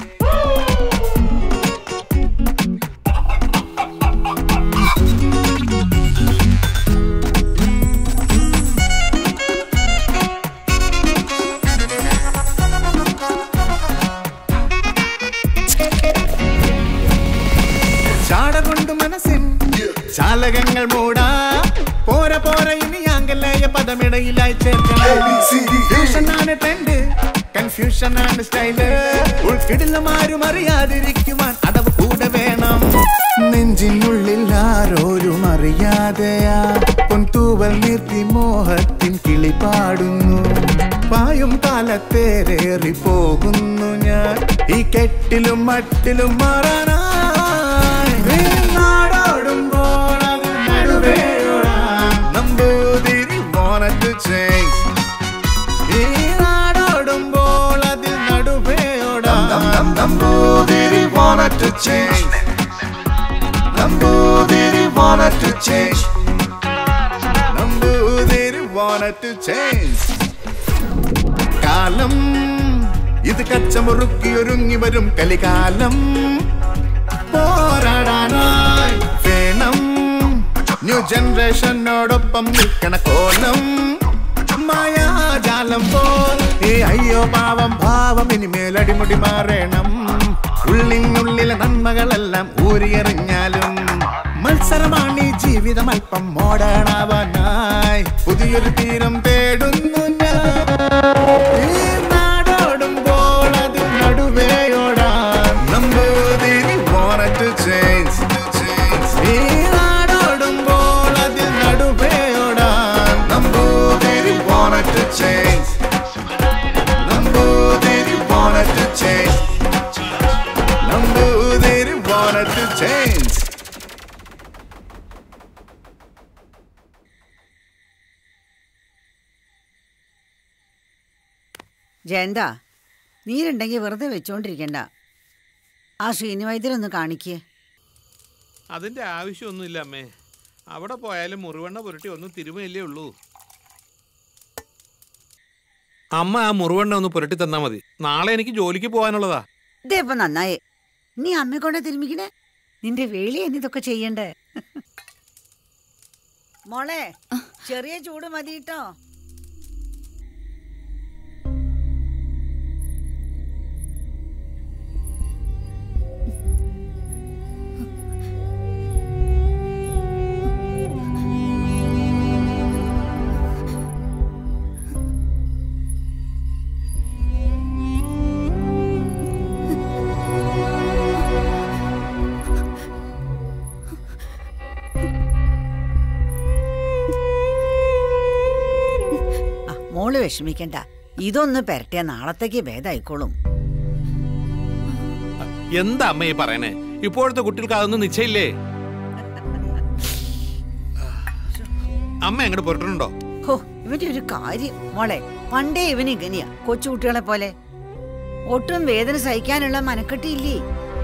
S7: ചാട കൊണ്ട് മനസ്സിൻ ചാലകങ്ങൾ മൂടാ പോര പോര ഇനി ആംഗലേയ പദമിടയിലായി ചേർക്കണം ആണ് ട്രെൻഡ് കൺഫ്യൂഷൻ ആണ് സ്റ്റൈല് ഉൾക്കിടിലും ആരും അറിയാതിരിക്കുവാൻ അടവ് കൂടെ വേണം നെഞ്ചിനുള്ളിൽ ആരോരും അറിയാതെയാ പൊൻതൂവൽ നിർത്തി മോഹത്തിൻ കിളി പാടുന്നു പായും കാലത്തേറേറി പോകുന്നു ഞാൻ ഈ കെട്ടിലും മട്ടിലും മാറാനായി നീ നാടോടുമ്പോൾ അത് നടുവേയോടാൻ നമ്പൂതിരി wanted to change ഈ നാടോടുമ്പോൾ അതിൽ നടുവേയോടാൻ Namboothiri wanted to change Namboothiri wanted to change Namboothiri wanted to change കാലം ഇത് കച്ചമുറുക്കി ഒരുങ്ങി വരും കലികാലം പോരാടാനായി വേണം ന്യൂ ജനറേഷനോടൊപ്പം നിൽക്കണ കോലം മായാജാലം പോൽ ഈ അയ്യോ പാവം ഭാവം ഇനിമേൽ അടിമുടി മാറണം ഉള്ളിനുള്ളിലെ നന്മകളെല്ലാം ഊരിയെറിഞ്ഞാലും മത്സരമാണ് ഈ ജീവിതം അല്പം മോഡേണാവാനായി പുതിയൊരു തീരം തേടുന്നു ഞാൻ ഈ നാടോടുമ്പോൾ അത് നടുവേയോടാൻ നമ്പൂതിരി wanted to change ഈ നാടോടുമ്പോൾ അതിൽ നടുവേയോടാൻ Namboothiri wanted to change Namboothiri wanted to change Namboothiri wanted to change
S6: Jayanta നീരുണ്ടെങ്കിൽ വെറുതെ വെച്ചോണ്ടിരിക്കണ്ട ആ ശ്രീനിവൈദ്യരൊന്ന് കാണിക്കേ
S3: അതിന്റെ ആവശ്യമൊന്നുമില്ല അമ്മേ അവിടെ പോയാലും മുറിവെണ്ണ പുരട്ടി ഒന്ന് തിരുമയല്ലേ ഉള്ളൂ അമ്മ ആ മുറിവെണ്ണ ഒന്ന് പുരട്ടി തന്നാ മതി നാളെ എനിക്ക് ജോലിക്ക് പോകാനുള്ളതാ
S6: ഇതേ ഇപ്പൊ നന്നായേ നീ അമ്മയെ കൊണ്ടേ തിരുമിക്കണേ നിന്റെ വേളി എന്നിതൊക്കെ ചെയ്യണ്ടേ മോളെ ചെറിയ ചൂട് മതി കേട്ടോ ആ, മോള് വിഷമിക്കണ്ട ഇതൊന്ന് പെരട്ടിയ നാളത്തേക്ക് ഭേദായിക്കോളും
S3: എന്താ അമ്മ ഈ പറയണേ ഇപ്പോഴത്തെ കുട്ടികൾക്ക് അതൊന്നും നിശ്ചയില്ലേ അമ്മ അങ്ങോട്ട് പുരട്ടുന്നുണ്ടോ
S6: ഹോ ഇവന്റെ ഒരു കാര്യം മോളെ പണ്ടേ ഇവന് ഇങ്ങനെയാ കൊച്ചുകുട്ടികളെ പോലെ ഒട്ടും വേദന സഹിക്കാനുള്ള മനക്കെട്ടിയില്ലേ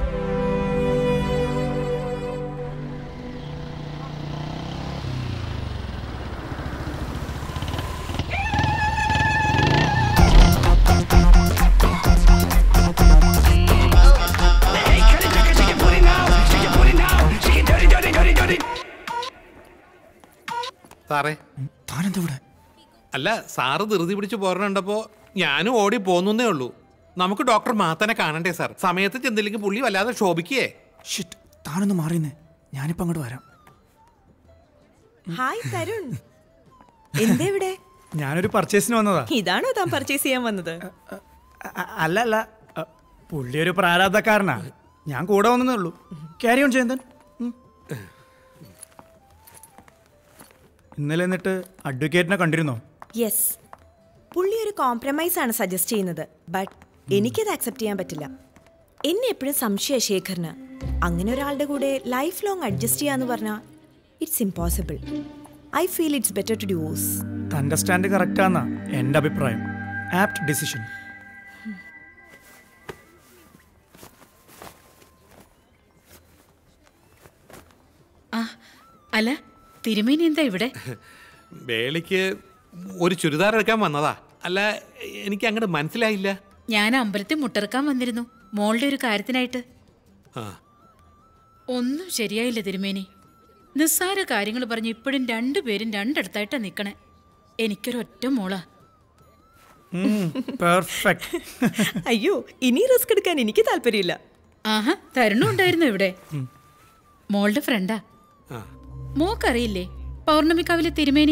S3: സാറേ
S8: താനെന്താ ഇവിടെ
S3: അല്ല സാറ് ധൃതി പിടിച്ച് പോരണുണ്ടപ്പോ ഞാനും ഓടി പോന്നേ ഉള്ളൂ നമുക്ക് ഡോക്ടർ മാത്തനെ കാണണ്ടേ സാർ സമയത്ത് ചെന്നില്ലെങ്കിൽ പുള്ളി വല്ലാതെ ശോഭിക്കേ
S8: ഷിറ്റ് താനൊന്ന് മാറിയെന്നേ ഞാനിപ്പോ അങ്ങോട്ട് വരാം
S10: ഹായ് തരുൺ എന്തെവിടെ
S8: ഞാനൊരു പർച്ചേസിന് വന്നതാ
S10: ഇതാണോ താൻ പർച്ചേസ് ചെയ്യാൻ വന്നത്
S8: അ- അല്ല അല്ല അ, പുള്ളി ഒരു പ്രാരാധക്കാരനാ ഞാൻ കൂടെ വന്നതേ ഉള്ളൂ ക്യാരി ഓൺ ചെയ്യുന്നൻ ഇന്നലെ എന്നിട്ട് അഡ്വക്കേറ്റിനെ കണ്ടിരുന്നോ
S10: യെസ് പുള്ളി ഒരു കോംപ്രമൈസ് ആണ് സജസ്റ്റ് ചെയ്യുന്നത് ബട്ട് എനിക്കത് അക്സെപ്റ്റ് ചെയ്യാൻ പറ്റില്ല എന്നെ എപ്പോഴും സംശയ ശേഖറിന് അങ്ങനെ ഒരാളുടെ കൂടെ ലൈഫ് ലോങ് അഡ്ജസ്റ്റ് ചെയ്യാന്ന് പറഞ്ഞാൽ it's impossible I feel it's better to divorce
S8: തൻ്റെ സ്റ്റാൻഡ് കറക്റ്റാന്നാ എൻ്റെ അഭിപ്രായം ആപ്റ്റ് ഡിസിഷൻ
S5: ആ അല്ല തിരുമേനി എന്താ ഇവിടെ
S3: വേളിക്ക് ഒരു ചുരിദാർ എടുക്കാൻ വന്നതാ അല്ല എനിക്ക് അങ്ങോട്ട് മനസ്സിലായില്ല
S5: ഞാൻ അമ്പലത്തിൽ മുട്ടിറക്കാൻ വന്നിരുന്നു മോളുടെ ഒരു കാര്യത്തിനായിട്ട്
S3: ആ
S5: ഒന്നും ശരിയായില്ല തിരുമേനി നിസ്സാര കാര്യങ്ങൾ പറഞ്ഞ് ഇപ്പോഴും രണ്ടുപേരും രണ്ടിടത്തായിട്ടാ നിക്കണേ എനിക്കൊരൊറ്റ മോളാ
S8: പെർഫെക്റ്റ്
S10: അയ്യോ ഇനി റിസ്ക് എടുക്കാൻ എനിക്ക് താല്പര്യമില്ല
S5: ആഹാ തരുണുണ്ടായിരുന്നു ഇവിടെ മോളുടെ ഫ്രണ്ടാ
S3: ആ.
S5: മോക്കറിയില്ലേ പൗർണമിക്കാവിലെ തിരുമേനി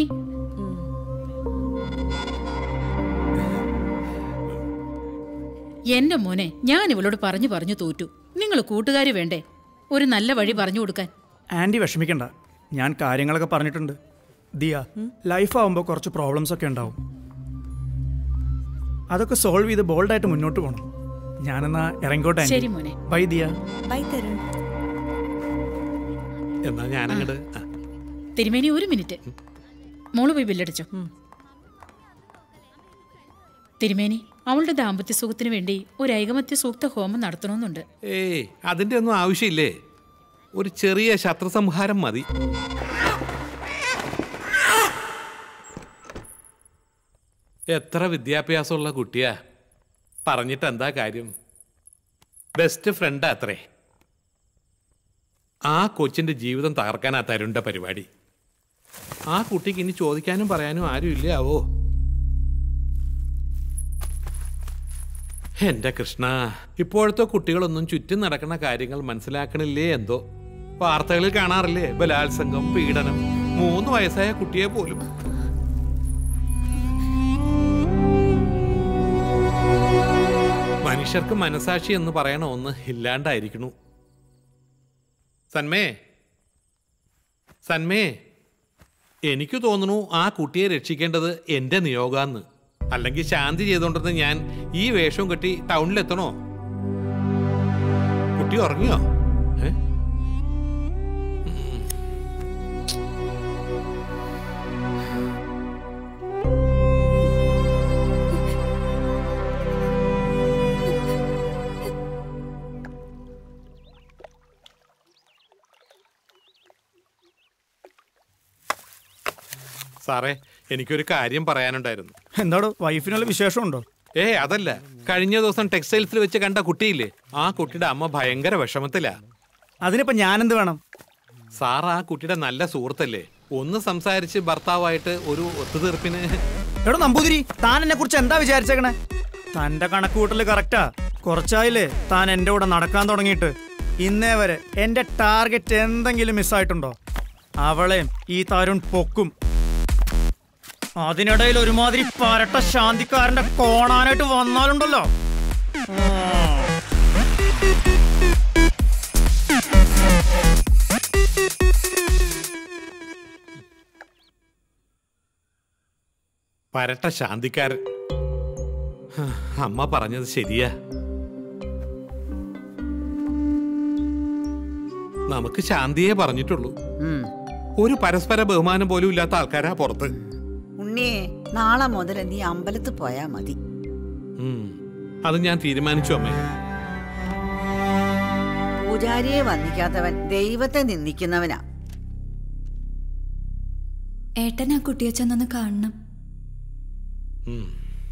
S5: എന്റെ മോനെ ഞാൻ ഇവളോട് പറഞ്ഞു പറഞ്ഞു തോറ്റു നിങ്ങൾ കൂട്ടുകാരി വേണ്ടേ ഒരു നല്ല വഴി പറഞ്ഞു കൊടുക്കാൻ
S8: ആൻറ്റി വിഷമിക്കണ്ട ഞാൻ കാര്യങ്ങളൊക്കെ പറഞ്ഞിട്ടുണ്ട് ദിയ ലൈഫ് ആവുമ്പോൾ കുറച്ച് പ്രോബ്ലംസ് ഒക്കെ ഉണ്ടാവും അതൊക്കെ സോൾവ് ചെയ്ത് ബോൾഡായിട്ട് മുന്നോട്ട് പോകണം ഞാനെന്നാ ഇറങ്ങിക്കോട്ടെ ആൻറ്റി.
S5: ശരി മോനെ.
S8: ബൈ ദിയ
S10: ബൈ തരുൺ
S3: എന്നാ ഞാൻ അങ്ങോട്ട്
S5: തിരുമേനി ഒരു മിനിറ്റ് മോള് പോയി ബില്ലടിച്ചോ തിരുമേനി അവളുടെ ദാമ്പത്യ സുഖത്തിന് വേണ്ടി ഒരു ഐകമത്യ സൂക്ത ഹോമം നടത്തണമെന്നുണ്ട്
S3: ഏയ് അതിന്റെ ഒന്നും ആവശ്യമില്ലേ ഒരു ചെറിയ ശത്രു സംഹാരം മതി എത്ര വിദ്യാഭ്യാസമുള്ള കുട്ടിയാ പറഞ്ഞിട്ട് എന്താ കാര്യം ബെസ്റ്റ് ഫ്രണ്ടാ അത്രേ ആ കൊച്ചിന്റെ ജീവിതം തകർക്കാനാ തരുണ്ട പരിപാടി ആ കുട്ടിക്ക് ഇനി ചോദിക്കാനും പറയാനും ആരും ഇല്ലേ ആവോ എന്റെ കൃഷ്ണ ഇപ്പോഴത്തെ കുട്ടികളൊന്നും ചുറ്റും നടക്കുന്ന കാര്യങ്ങൾ മനസ്സിലാക്കണില്ലേ എന്തോ വാർത്തകളിൽ കാണാറില്ലേ ബലാത്സംഗം പീഡനം മൂന്ന് വയസ്സായ കുട്ടിയെ പോലും മനുഷ്യർക്ക് മനസാക്ഷി എന്ന് പറയണ ഒന്ന് ഇല്ലാണ്ടായിരിക്കണു സന്മേ സന്മേ എനിക്ക് തോന്നുന്നു ആ കുട്ടിയെ രക്ഷിക്കേണ്ടത് എന്റെ നിയോഗാന്ന് അല്ലെങ്കിൽ ശാന്തി ചെയ്തോണ്ടിരുന്ന ഞാൻ ഈ വേഷവും കെട്ടി ടൗണിലെത്തണോ കുട്ടി ഉറങ്ങിയോ ഏ? ഉം. സാറേ എനിക്കൊരു കാര്യം പറയാനുണ്ടായിരുന്നു
S8: എന്താടോ വൈഫിനുള്ള വിശേഷമുണ്ടോ
S3: ഏ അതല്ല കഴിഞ്ഞ ദിവസം ടെക്സ്റ്റൈൽസിൽ വെച്ച് കണ്ട കുട്ടിയില്ലേ ആ കുട്ടിയുടെ അമ്മ ഭയങ്കര വിഷമത്തിലാ
S8: അതിനിപ്പോ ഞാനെന്ത് വേണം
S3: സാർ ആ കുട്ടിയുടെ നല്ല സുഹൃത്തല്ലേ ഒന്ന് സംസാരിച്ച് ഭർത്താവായിട്ട് ഒരു ഒത്തുതീർപ്പിന്
S8: എടോ നമ്പൂതിരി താൻ എന്നെ കുറിച്ച് എന്താ വിചാരിച്ചേക്കണേ തന്റെ കണക്കുകൂട്ടല് കറക്റ്റാ കുറച്ചായില്ലേ താൻ എന്റെ കൂടെ നടക്കാൻ തുടങ്ങിയിട്ട് ഇന്നേ വരെ എന്റെ ടാർഗറ്റ് എന്തെങ്കിലും മിസ്സായിട്ടുണ്ടോ അവളെയും ഈ തരുൺ പൊക്കും അതിനിടയിൽ ഒരുമാതിരി പരട്ട ശാന്തിക്കാരന്റെ കോണാനായിട്ട് വന്നാലുണ്ടല്ലോ
S3: പരട്ട ശാന്തിക്കാരൻ ഹ, അമ്മ പറഞ്ഞത് ശരിയാ നമുക്ക് ശാന്തിയെ പറഞ്ഞിട്ടുള്ളൂ ഒരു പരസ്പര ബഹുമാനം പോലും ഇല്ലാത്ത ആൾക്കാരാ പുറത്ത്
S6: ഉണ്ണിയെ നാളെ മുതൽ നീ അമ്പലത്തിൽ പോയാ മതി
S3: ഉം. അത് ഞാൻ തീരുമാനിച്ചു അമ്മേ
S6: പൂജാരിയെ വന്ദിക്കാത്തവൻ ദൈവത്തെ നിന്ദിക്കുന്നവനാ
S19: ഏട്ടൻ ആ കുട്ടിയെ ചെന്നൊന്ന് കാണണം
S3: ഉം.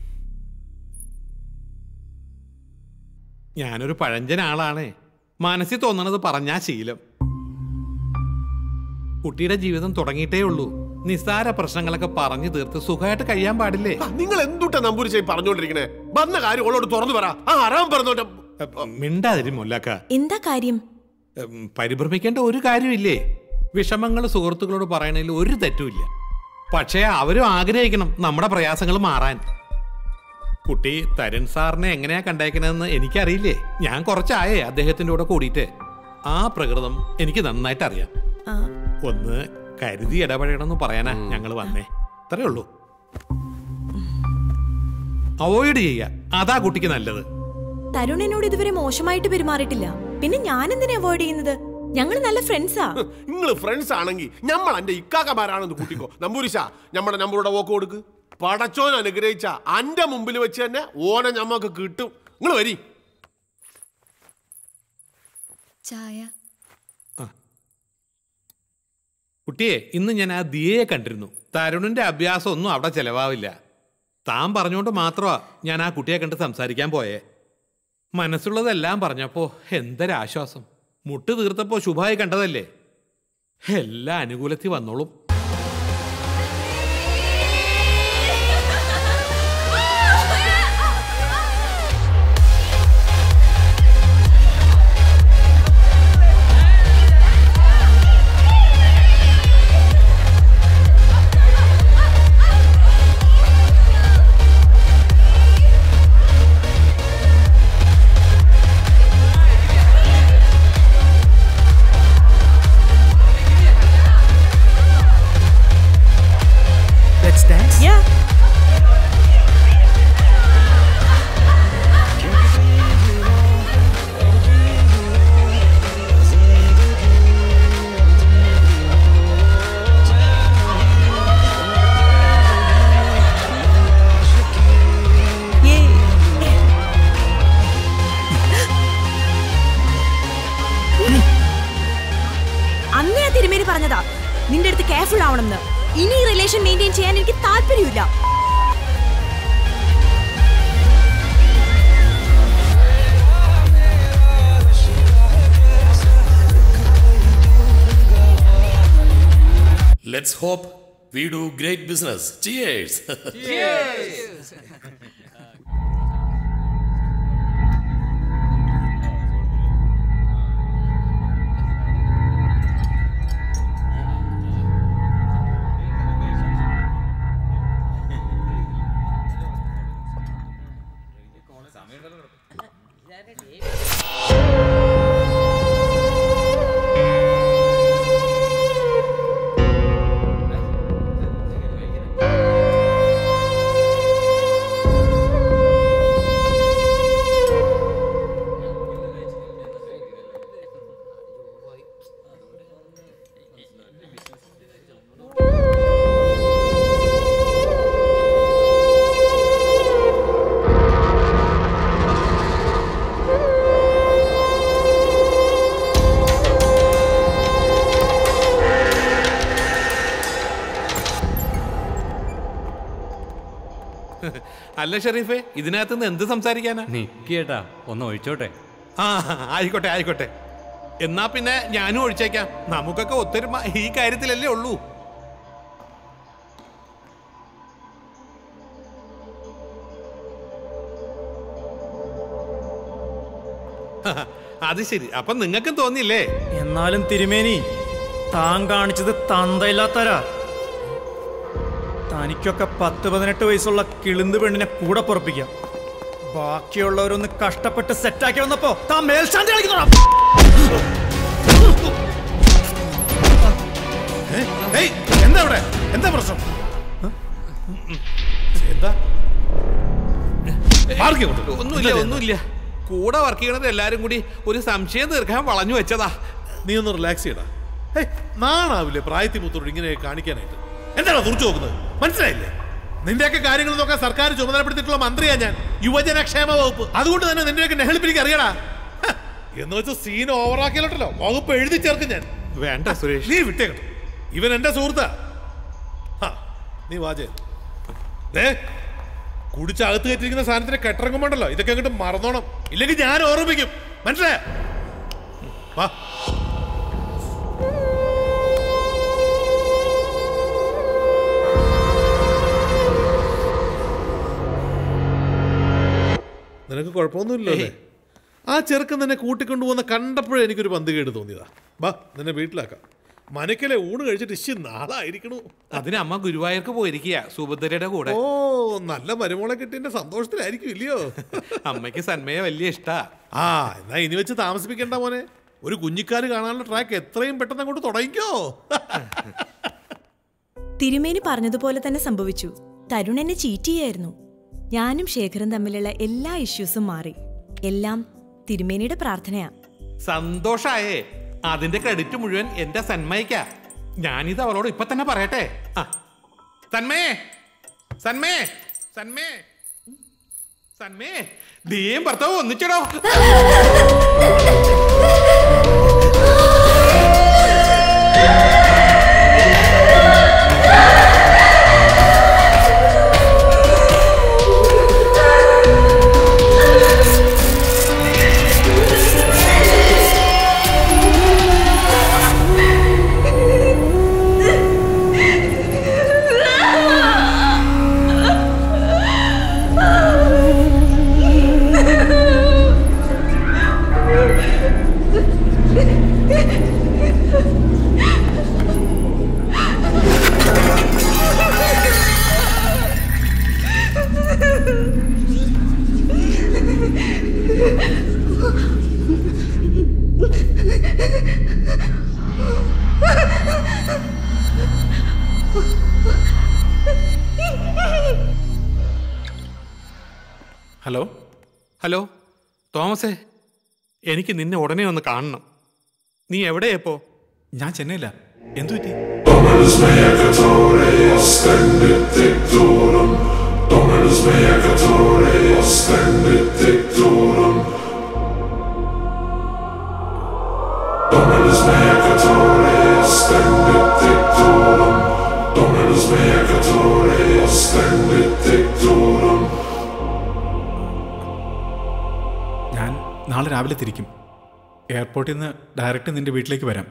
S3: ഞാനൊരു പഴഞ്ചൻ ആളാണേ മനസ്സിൽ തോന്നണത് പറഞ്ഞാ ശീലം കുട്ടിയുടെ ജീവിതം തുടങ്ങിയിട്ടേ ഉള്ളൂ നിസ്സാര പ്രശ്നങ്ങളൊക്കെ പറഞ്ഞു തീർത്ത് സുഖമായിട്ട് കഴിയാൻ പാടില്ലേ
S13: നിങ്ങൾ എന്തുട്ടാ നമ്പൂരിച്ചായി പറഞ്ഞോണ്ടിരിക്കണേ വന്ന കാര്യം ഓളോട് തുറന്നു പറ ആ ആറാം പറഞ്ഞോട്ടെ
S3: മിണ്ടാതിരി മുല്ലാക്ക
S10: എന്താ കാര്യം
S3: ഉം, പരിഭ്രമിക്കേണ്ട ഒരു കാര്യമില്ലേ വിഷമങ്ങൾ സുഹൃത്തുക്കളോട് പറയണതിൽ ഒരു തെറ്റുമില്ല പക്ഷേ അവരും ആഗ്രഹിക്കണം നമ്മുടെ പ്രയാസങ്ങൾ മാറാൻ കുട്ടി തരുൺ സാറിനെ എങ്ങനെയാ കണ്ടേക്കണതെന്ന് എനിക്കറിയില്ലേ ഞാൻ കുറച്ചായേ അദ്ദേഹത്തിന്റെ കൂടെ കൂടിയിട്ട് ആ പ്രകൃതം എനിക്ക് നന്നായിട്ട് അറിയാം
S10: ആ,
S3: ഒന്ന് കരുതി ഇടപഴകണമെന്ന് പറയാനാ ഞങ്ങൾ വന്നേ അത്രേ ഉള്ളൂ അവോയ്ഡ് ചെയ്യുക അതാ കുട്ടിക്ക് നല്ലത്
S10: തരുൺ എന്നോട് ഇതുവരെ മോശമായിട്ട് പെരുമാറിയിട്ടില്ല പിന്നെ ഞാൻ എന്തിനാ അവോയ്ഡ് ചെയ്യുന്നത് ഞങ്ങൾ നല്ല ഫ്രണ്ട്സാ
S13: നിങ്ങൾ ഫ്രണ്ട്സ് ആണെങ്കിൽ നമ്മൾ എന്റെ ഇക്കാക്കമാരാണെന്ന് കൂട്ടിക്കോ നമ്പൂരിശ നമ്മുടെ നമ്പറുടെ വോക്ക് കൊടുക്ക് പടച്ചോൻ അനുഗ്രഹിച്ച അന്റെ മുമ്പിൽ വെച്ച് തന്നെ ഓനെ ഞമ്മക്ക് കിട്ടും നിങ്ങൾ വരി
S19: ചായ
S3: കുട്ടിയെ ഇന്ന് ഞാൻ ആ ദിയയെ കണ്ടിരുന്നു തരുണിന്റെ അഭ്യാസം ഒന്നും അവിടെ ചെലവാവില്ല താൻ പറഞ്ഞുകൊണ്ട് മാത്രമാ ഞാൻ ആ കുട്ടിയെ കണ്ട് സംസാരിക്കാൻ പോയേ മനസ്സുള്ളതെല്ലാം പറഞ്ഞപ്പോ എന്തൊരാശ്വാസം മുട്ട് തീർത്തപ്പോ ശുഭമായി കണ്ടതല്ലേ എല്ലാം അനുകൂലത്തിൽ വന്നോളും
S8: Let's dance.
S10: Yeah. അന്നേ ആ തിരുമേനി പറഞ്ഞതാ നിന്റെ അടുത്ത് കെയർഫുൾ ആവണമെന്ന് ഇനി ഈ റിലേഷൻ മെയിൻറ്റെയിൻ ചെയ്യാൻ എനിക്ക് താല്പര്യമില്ല
S27: Let's hope we do great business. Cheers.
S3: അല്ല ഷെറീഫേ ഇതിനകത്ത് നിന്ന് എന്ത് സംസാരിക്കാനാ
S11: നിക്കേട്ടാ ഒന്ന് ഒഴിച്ചോട്ടെ
S3: ആ ആയിക്കോട്ടെ ആയിക്കോട്ടെ എന്നാ പിന്നെ ഞാനും ഒഴിച്ചേക്കാം നമുക്കൊക്കെ ഒത്തൊരുമ ഈ കാര്യത്തിലല്ലേ ഉള്ളൂ അത് ശരി അപ്പൊ നിങ്ങൾക്കും തോന്നിയില്ലേ
S8: എന്നാലും തിരുമേനി താൻ കാണിച്ചത് തന്തയില്ലാത്തരാ തനിക്കൊക്കെ പത്ത് പതിനെട്ട് വയസ്സുള്ള കിളിന്ത് പെണ്ണിനെ കൂടെ പുറപ്പിക്കാം ബാക്കിയുള്ളവരൊന്ന് കഷ്ടപ്പെട്ട് സെറ്റാക്കി വന്നപ്പോ താൻ മേൽശാന്തി കളിക്കുന്നോടാ
S13: എന്താ അവിടെ എന്താ പ്രശ്നം എന്താ മാർക്ക് ഇങ്ങോട്ട്.
S3: ഒന്നുമില്ല ഒന്നുമില്ല കൂടെ വർക്ക് ചെയ്യണത് എല്ലാരും കൂടി ഒരു സംശയം തീർക്കാൻ വളഞ്ഞു വെച്ചതാ
S12: നീ ഒന്ന് റിലാക്സ് ചെയ്യടാ ഏയ് നാണാവില്ലേ പ്രായത്തിൽ മുത്തോട് ഇങ്ങനെ കാണിക്കാനായിട്ട് എന്താണ് തുറച്ചു നോക്കുന്നത് മനസ്സിലായില്ലേ നിന്റെയൊക്കെ കാര്യങ്ങൾ നോക്കാൻ സർക്കാർ ചുമതലപ്പെടുത്തിയിട്ടുള്ള മന്ത്രിയാ ഞാൻ യുവജനക്ഷേമ വകുപ്പ് അതുകൊണ്ട് തന്നെ നിന്റെയൊക്കെ നെഹളിപ്പ് എനിക്ക് അറിയടാ ഹ, എന്ന് വെച്ച് സീൻ ഓവറാക്കിയാലോട്ടല്ലോ വകുപ്പ് എഴുതി ചേർക്കും ഞാൻ
S3: വേണ്ട സുരേഷ്
S12: നീ വിട്ടേക്കട്ടെ ഇവൻ എന്റെ സുഹൃത്താ ഹ, നീ വാജേ ദേ കുടിച്ച് അകത്ത് കയറ്റിരിക്കുന്ന സാധനത്തിന് കെട്ടിറങ്ങുമ്പോണ്ടല്ലോ ഇതൊക്കെ അങ്ങോട്ട് മറന്നോണം ഇല്ലെങ്കിൽ ഞാൻ ഓർമ്മിപ്പിക്കും മനസ്സിലായ വാ നിനക്ക് കുഴപ്പമൊന്നുമില്ലല്ലേ ആ ചെറുക്കൻ നിന്നെ കൂട്ടിക്കൊണ്ടുപോകുന്ന കണ്ടപ്പോഴേ എനിക്കൊരു പന്ത് കേട് തോന്നിയതാ വാ നിന്നെ വീട്ടിലാക്കാം മനക്കലെ ഊണ് കഴിച്ചിട്ട് ഇശി നാളായിരിക്കണു
S3: അതിന് അമ്മ ഗുരുവായൂർക്ക് പോയിരിക്കുക സുഭദ്രയുടെ കൂടെ
S12: ഓ നല്ല മരുമോളെ കിട്ടിയതിന്റെ സന്തോഷത്തിലായിരിക്കും ഇല്ലയോ
S3: അമ്മയ്ക്ക് സന്മയെ വലിയ ഇഷ്ടാ
S12: ആ എന്നാ ഇനി വെച്ച് താമസിപ്പിക്കണ്ട മോനെ ഒരു കുഞ്ഞിക്കാര് കാണാനുള്ള ട്രാക്ക് എത്രയും പെട്ടെന്ന് അങ്ങോട്ട് തുടങ്ങിക്കോ
S10: തിരുമേനി പറഞ്ഞതുപോലെ തന്നെ സംഭവിച്ചു തരുൺ എന്നെ ചീറ്റ് ചെയ്യായിരുന്നു ഞാനും ശേഖരൻ തമ്മിലുള്ള എല്ലാ ഇഷ്യൂസും മാറി എല്ലാം തിരുമേനിയുടെ പ്രാർത്ഥനയാ
S3: സന്തോഷായേ അതിന്റെ ക്രെഡിറ്റ് മുഴുവൻ എന്റെ സന്മയ്ക്കാ ഞാനിത് അവളോട് ഇപ്പൊ തന്നെ പറയട്ടെ ആ സന്മേ സന്മേ സന്മേ സന്മേ നീയും ഭർത്താവ് ഒന്നിച്ചടോ
S4: ഹലോ
S3: ഹലോ തോമസേ എനിക്ക് നിന്നെ ഉടനെ ഒന്ന് കാണണം നീ എവിടെയപ്പോ
S4: ഞാൻ ചെന്നൈയില എന്തു പറ്റി ഞാൻ നാളെ രാവിലെ തിരിക്കും എയർപോർട്ടിൽ നിന്ന് ഡയറക്റ്റ് നിന്റെ വീട്ടിലേക്ക് വരാം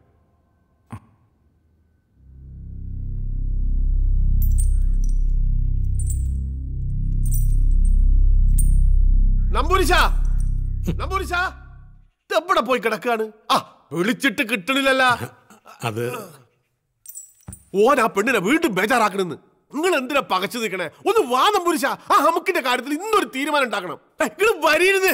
S13: നമ്പൂരിശ നമ്പൂരിശ എവിടെ പോയി കിടക്കാണ് ആ വിളിച്ചിട്ട് കിട്ടണില്ലല്ല
S3: അത്
S13: ഓൻ ആ പെണ്ണിനെ വീണ്ടും ബേജാറാക്കണെന്ന് നിങ്ങൾ എന്തിനാ പകച്ചു നിൽക്കണേ ഒന്ന് വാ നമ്പൂരിശ ആ നമുക്കിന്റെ കാര്യത്തിൽ ഇന്നൊരു തീരുമാനം ഉണ്ടാക്കണം നിങ്ങൾ വരീരുന്ന്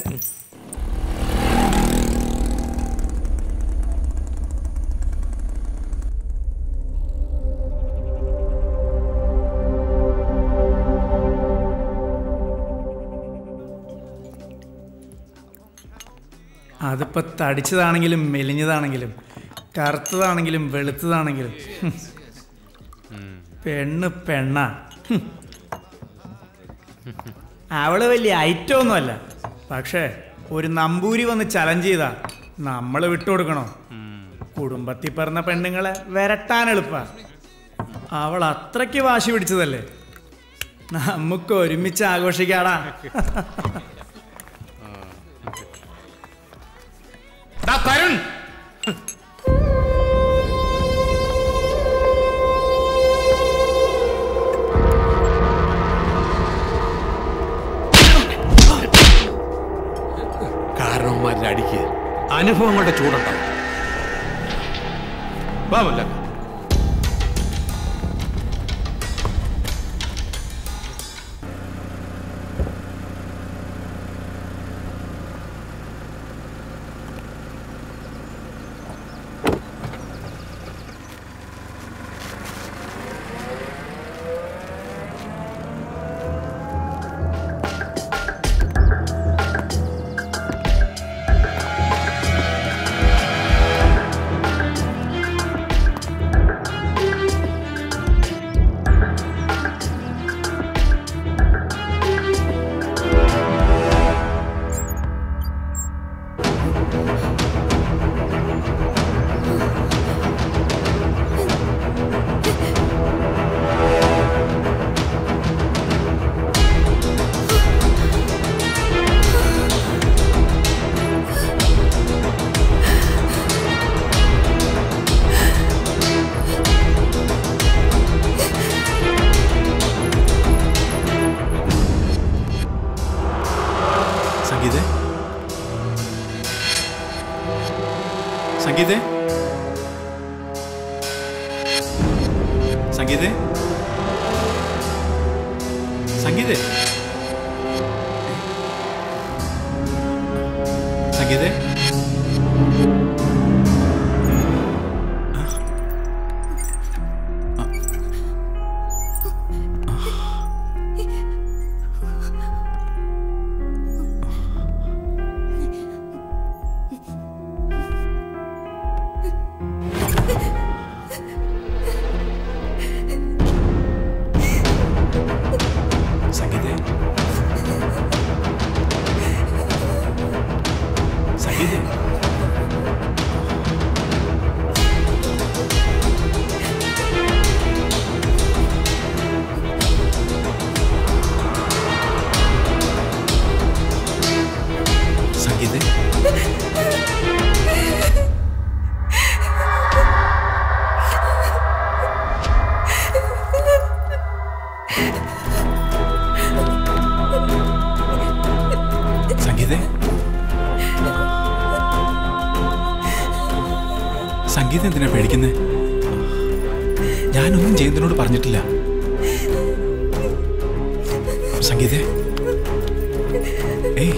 S8: അതിപ്പോ തടിച്ചതാണെങ്കിലും മെലിഞ്ഞതാണെങ്കിലും കറുത്തതാണെങ്കിലും വെളുത്തതാണെങ്കിലും ഹും. പെണ്ണ് പെണ്ണാ ഹും. അവള് വലിയ ഐറ്റം ഒന്നുമല്ല പക്ഷേ ഒരു നമ്പൂരി വന്ന് ചലഞ്ച് ചെയ്താ നമ്മൾ വിട്ടുകൊടുക്കണോ കുടുംബത്തിൽ പറഞ്ഞ പെണ്ണുങ്ങളെ വരട്ടാൻ എളുപ്പ അവൾ അത്രയ്ക്ക് വാശി പിടിച്ചതല്ലേ നമുക്ക് ഒരുമിച്ച് ആഘോഷിക്കാടാ
S3: ദാ തരുൺ കാരണവന്മാരുടെ അടിക്ക് അനുഭവങ്ങളുടെ ചൂടുണ്ടാവും വാ മല്ല
S4: സംഗീതേ സംഗീതേ സംഗീതേ സംഗീതേ സംഗീതേ സംഗീതേ സംഗീതേ സംഗീതേ സംഗീതം എന്തിനാ പേടിക്കുന്നേ ഞാനൊന്നും ജയന്തിനോട് പറഞ്ഞിട്ടില്ല സംഗീതേ ഏയ്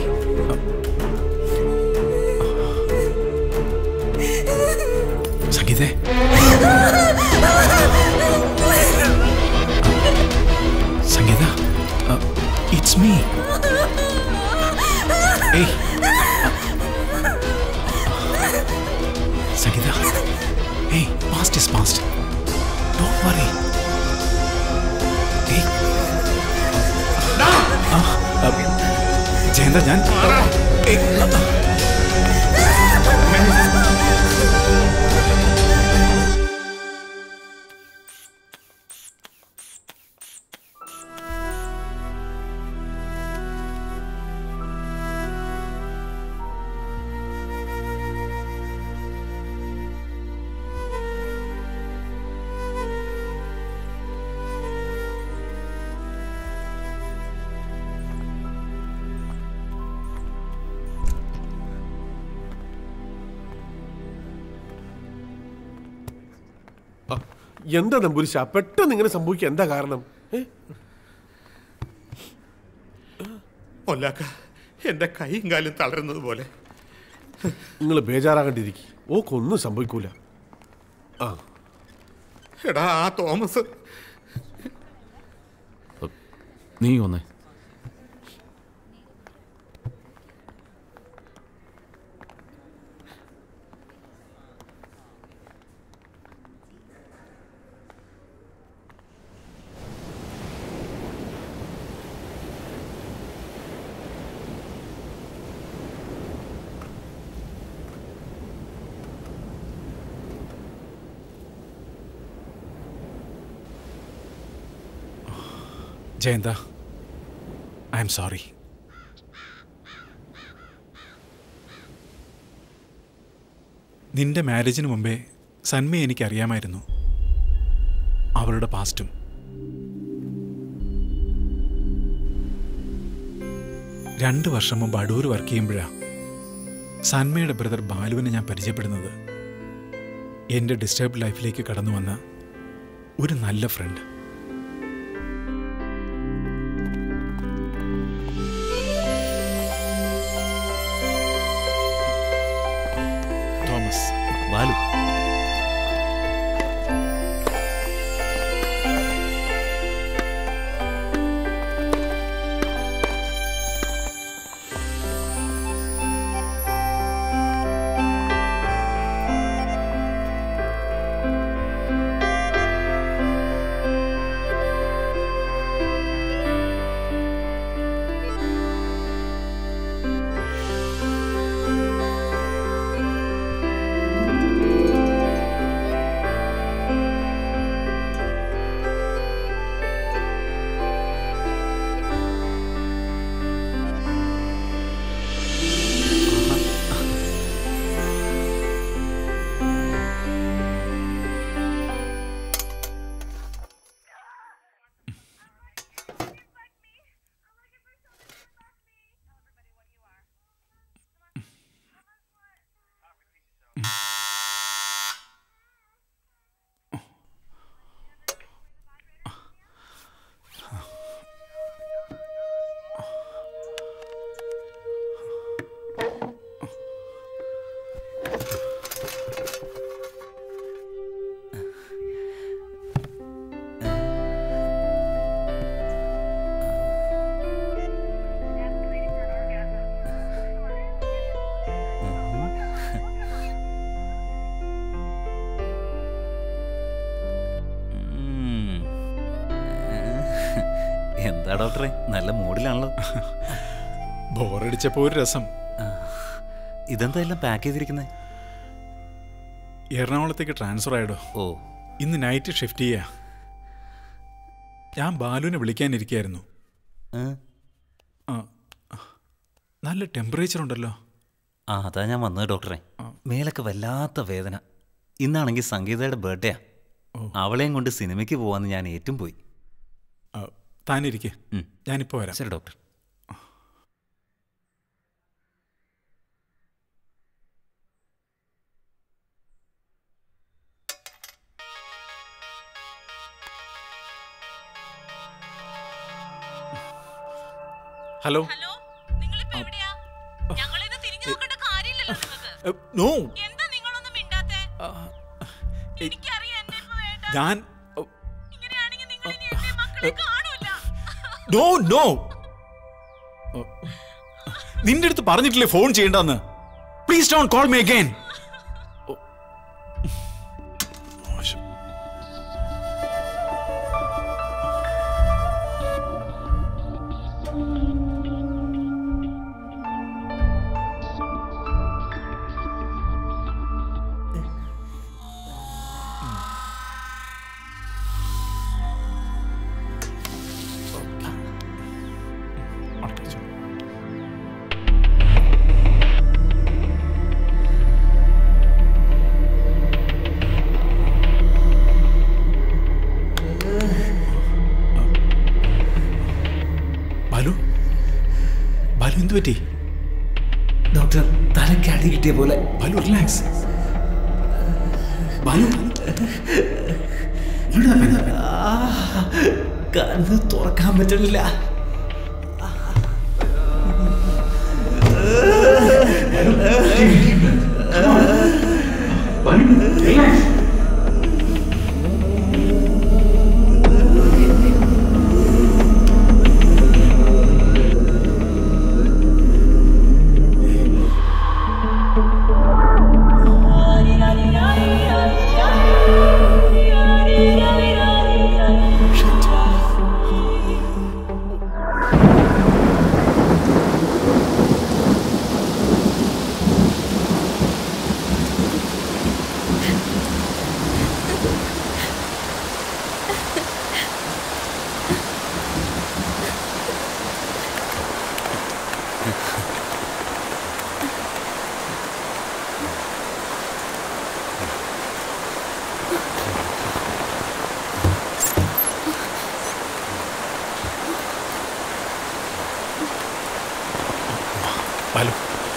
S4: സംഗീതേ സംഗീത ഇറ്റ്സ് മീ ഏയ് സംഗീത ഏയ് past is past don't worry ഏയ് ആ, ആ, ജയന്ത ഞാൻ ഏയ്, ആ, ആ.
S13: എന്താ നമ്പൂരിശ പെട്ടെന്ന് ഇങ്ങനെ സംഭവിക്കുക എന്താ കാരണം ഏ?
S3: ഒല്ലാക്ക എന്റെ കൈയും കാലും തളരുന്നത് പോലെ
S13: നിങ്ങൾ ബേജാറാകണ്ടിരിക്കും ഓക്കൊന്നും സംഭവിക്കൂല ആ
S3: എടാ ആ തോമസ്
S15: നീ ഒന്നേ
S4: ജയന്ത ഐ എം സോറി നിന്റെ മാരേജിന് മുമ്പേ സന്മയെ എനിക്കറിയാമായിരുന്നു അവളുടെ പാസ്റ്റും രണ്ട് വർഷം മുമ്പ് അടൂർ വർക്ക് ചെയ്യുമ്പോഴാണ് സന്മയുടെ ബ്രദർ ബാലുവിനെ ഞാൻ പരിചയപ്പെടുന്നത് എൻ്റെ ഡിസ്റ്റർബ് ലൈഫിലേക്ക് കടന്നു വന്ന ഒരു നല്ല ഫ്രണ്ട് തോമസ്
S15: ബാലു
S13: ആ
S1: എന്താ ഡോക്ടറെ നല്ല മൂഡിലാണല്ലോ
S4: ബോറടിച്ചപ്പോ ഒരു രസം
S1: ഇതെന്താ എല്ലാം പാക്ക് ചെയ്തിരിക്കുന്നത്
S4: എറണാകുളത്തേക്ക് ട്രാൻസ്ഫർ ആയിടോ
S1: ഓ
S4: ഇന്ന് നൈറ്റ് ഷിഫ്റ്റ് ചെയ്യാ ഞാൻ ബാലുവിനെ വിളിക്കാനിരിക്കായിരുന്നു ആ നല്ല ടെമ്പറേച്ചർ ഉണ്ടല്ലോ
S1: ആ അതാ ഞാൻ വന്നത് ഡോക്ടറെ മേലൊക്കെ വല്ലാത്ത വേദന ഇന്നാണെങ്കിൽ സംഗീതയുടെ ബർത്ത്ഡേയാ അവളെയും കൊണ്ട് സിനിമയ്ക്ക് പോവാന്ന് ഞാൻ ഏറ്റവും പോയി
S4: താനിരിക്കെ ഞാനിപ്പോ വരാം
S1: ശരി ഡോക്ടർ
S4: ഹലോ നോ ഞാൻ നോ നോ നിന്റെ അടുത്ത് പറഞ്ഞിട്ടില്ലേ ഫോൺ ചെയ്യണ്ടെന്ന് please don't call me again Balu Balu എന്ത് പറ്റി
S26: ഡോക്ടർ തലയ്ക്ക് അടി കിട്ടിയ പോലെ
S4: ബാലു റിലാക്സ് ബാലു
S26: കണ്ണ് തുറക്കാൻ പറ്റണില്ല
S4: ബാലു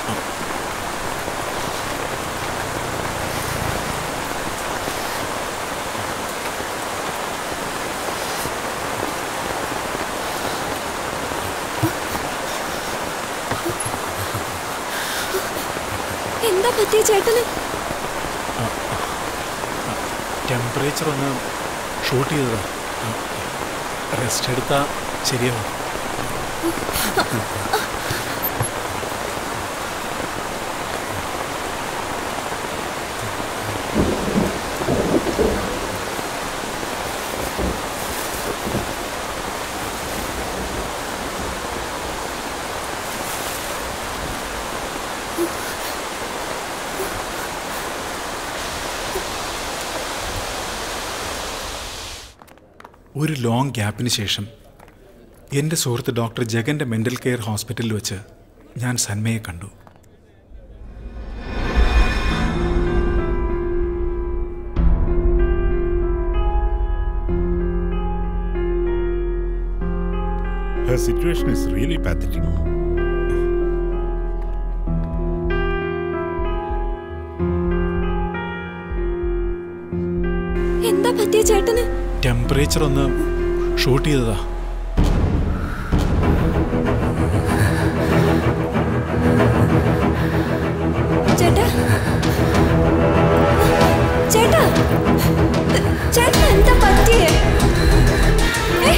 S19: എന്താ പറ്റിയ ചേട്ടന്
S4: ടെമ്പറേച്ചർ ഒന്ന് ഷൂട്ട് ചെയ്തതാ റെസ്റ്റ് എടുത്താ ശരിയാവും ഒരു ലോങ് ഗ്യാപ്പിന് ശേഷം എൻ്റെ സുഹൃത്ത് ഡോക്ടർ ജഗൻ്റെ മെൻ്റൽ കെയർ ഹോസ്പിറ്റലിൽ വെച്ച് ഞാൻ സന്മയെ കണ്ടു
S14: Her situation is really pathetic.
S19: എന്താ പറ്റിയ ചേട്ടന്
S4: ടെമ്പറേച്ചർ ഒന്ന് ഷൂട്ട് ചെയ്തതാ
S19: ചേട്ടാ ചേട്ടാ ചേട്ടന് എന്താ പറ്റിയേ ഏ?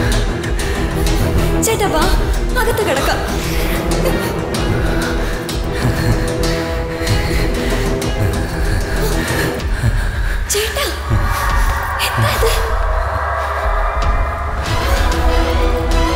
S19: ചേട്ടാ വാ അകത്ത് കിടക്കാം ചേട്ടാ എന്താ ഇത്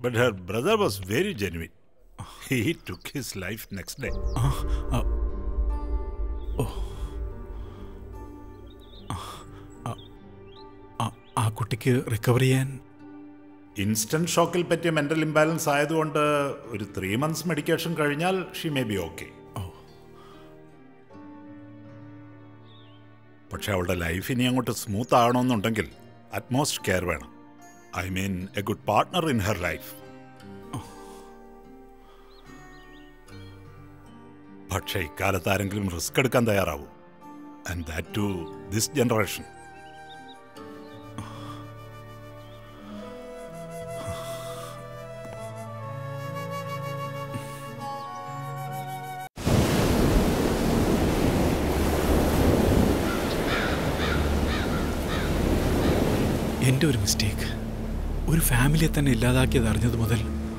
S14: But her brother was very genuine. He took his life next day.
S4: ആ കുട്ടിക്ക് റിക്കവർ ചെയ്യാൻ
S14: ഇൻസ്റ്റന്റ് ഷോക്കിൽ പറ്റിയ മെന്റൽ ഇംബാലൻസ് ആയതുകൊണ്ട് ഒരു ത്രീ മന്ത്സ് മെഡിക്കേഷൻ കഴിഞ്ഞാൽ ഷീ മേ ബി ഓക്കെ പക്ഷെ അവളുടെ ലൈഫ് ഇനി അങ്ങോട്ട് സ്മൂത്ത് ആകണമെന്നുണ്ടെങ്കിൽ അറ്റ്മോസ്റ്റ് കെയർ വേണം I mean a good partner in her life പക്ഷേ ഇക്കാലത്ത് ആരെങ്കിലും റിസ്ക് എടുക്കാൻ തയ്യാറാവൂ and that to this generation
S4: എൻ്റെ ഒരു മിസ്റ്റേക്ക് ഒരു ഫാമിലിയെ തന്നെ ഇല്ലാതാക്കിയത് അറിഞ്ഞത് മുതൽ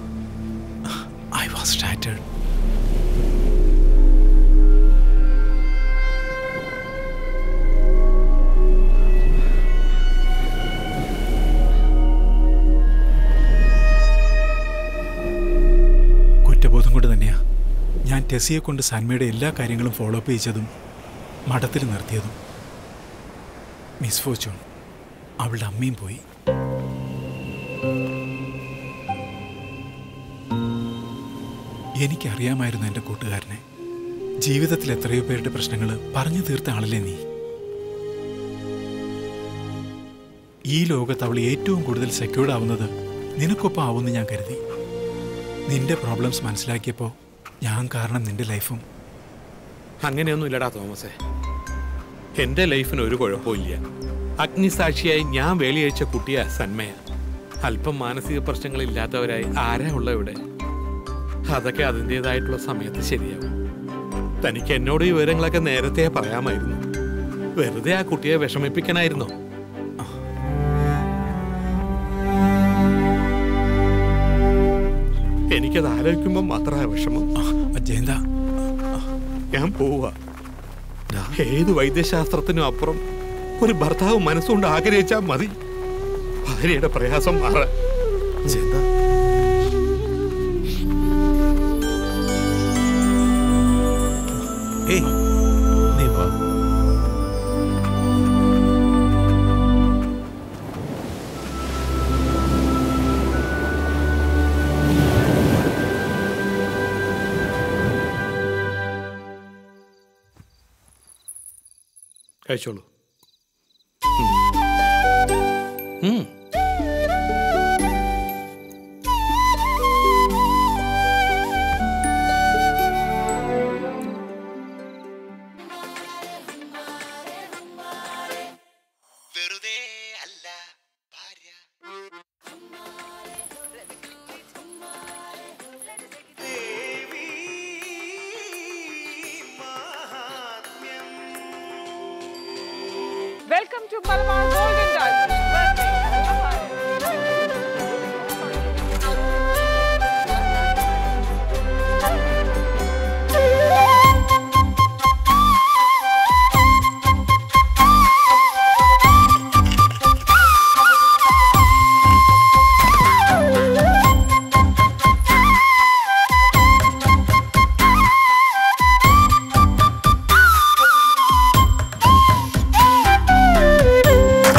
S4: ഐ വാസ് സ്റ്റാറ്റേഡ് കുറ്റബോധം കൊണ്ട് തന്നെയാ ഞാൻ ടെസിയെ കൊണ്ട് സന്മയുടെ എല്ലാ കാര്യങ്ങളും ഫോളോ അപ്പ് ചെയ്യിച്ചതും മഠത്തിൽ നിർത്തിയതും മിസ് ഫോർച്യൂൺ അവളുടെ അമ്മയും പോയി എനിക്കറിയാമായിരുന്നു എൻ്റെ കൂട്ടുകാരനെ ജീവിതത്തിൽ എത്രയോ പേരുടെ പ്രശ്നങ്ങൾ പറഞ്ഞു തീർത്ത ആളല്ലേ നീ ഈ ലോകത്ത് അവൾ ഏറ്റവും കൂടുതൽ സെക്യൂർഡ് ആവുന്നത് നിനക്കൊപ്പം ആവുമെന്ന് ഞാൻ കരുതി നിന്റെ പ്രോബ്ലംസ് മനസ്സിലാക്കിയപ്പോൾ ഞാൻ കാരണം നിന്റെ ലൈഫും
S3: അങ്ങനെയൊന്നും ഇല്ലടാ തോമസേ എന്റെ ലൈഫിന് ഒരു കുഴപ്പമില്ല അഗ്നിസാക്ഷിയായി ഞാൻ വേളിയഴിച്ച കുട്ടിയാ സന്മയ അല്പം മാനസിക പ്രശ്നങ്ങളില്ലാത്തവരായി ആരാ ഉള്ള ഇവിടെ അതൊക്കെ അതിൻ്റെതായിട്ടുള്ള സമയത്ത് ശരിയാവും തനിക്ക് എന്നോട് ഈ വിവരങ്ങളൊക്കെ നേരത്തെ പറയാമായിരുന്നു വെറുതെ ആ കുട്ടിയെ വിഷമിപ്പിക്കണായിരുന്നോ എനിക്കത് ആലോചിക്കുമ്പോൾ മാത്രമാ വിഷമം
S4: ജയന്ത
S3: ഞാൻ പോവാ ഏത് വൈദ്യശാസ്ത്രത്തിനും അപ്പുറം ഒരു ഭർത്താവ് മനസ്സുകൊണ്ട് ആഗ്രഹിച്ചാൽ മതി ഭാര്യയുടെ പ്രയാസം മാറാൻ
S4: ഏയ് നീ വാ
S3: കഴിച്ചോളൂ ഉം.
S16: Welcome to Malabar Golden Diamond.
S17: Thank you.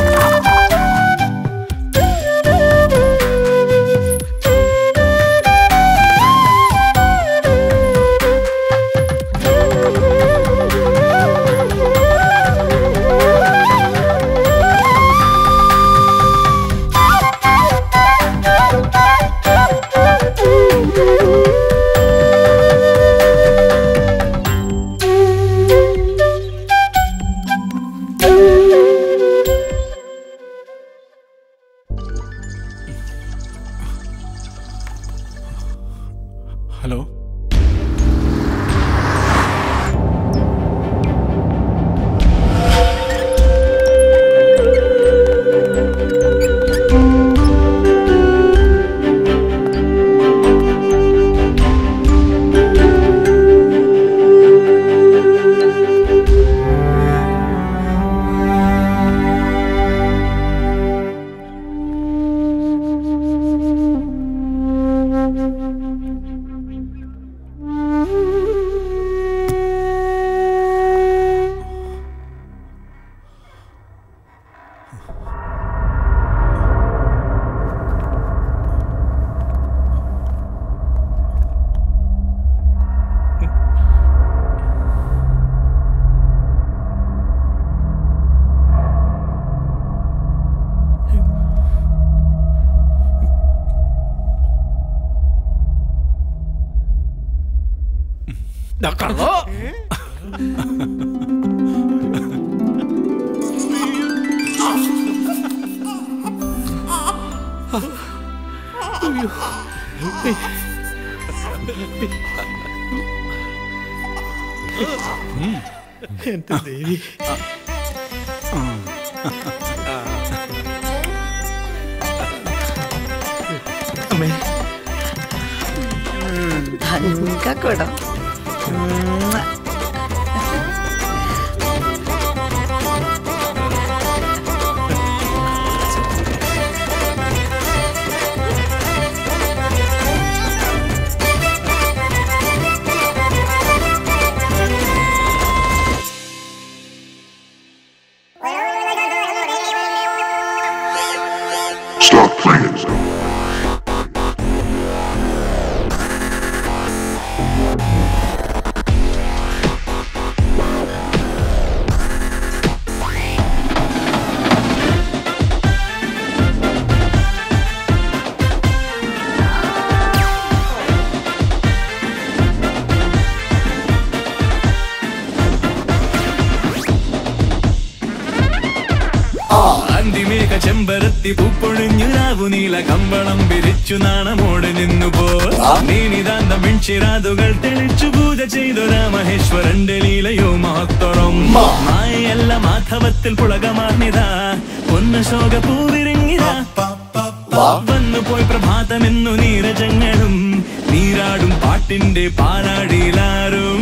S3: എന്റെ ദേവി അമ്മേ
S6: തങ്കക്കുടം
S17: Stop playing.
S18: അന്തിമേഘ ചെമ്പരത്തി പൂപ്പൊഴിഞ്ഞു രാവു നീല കമ്പളം വിരിച്ചു നാണമോടെ നിന്നു പോ നീനിതാന്ത മിൺചിരാതുകൾ തെളിച്ചു പൂജ ചെയ്തു രാമഹേശ്വരന്റെ ലീലയോ മഹത്വരം മായയല്ല മാധവത്തിൽ പുളകമാർന്നിതാ പൊന്ന ശോക പൂവിരിങ്ങിതാ വന്നു പോയി പ്രഭാതമെന്നു നീരജങ്ങളും നീരാടും പാട്ടിന്റെ പാലാടിയിലാരും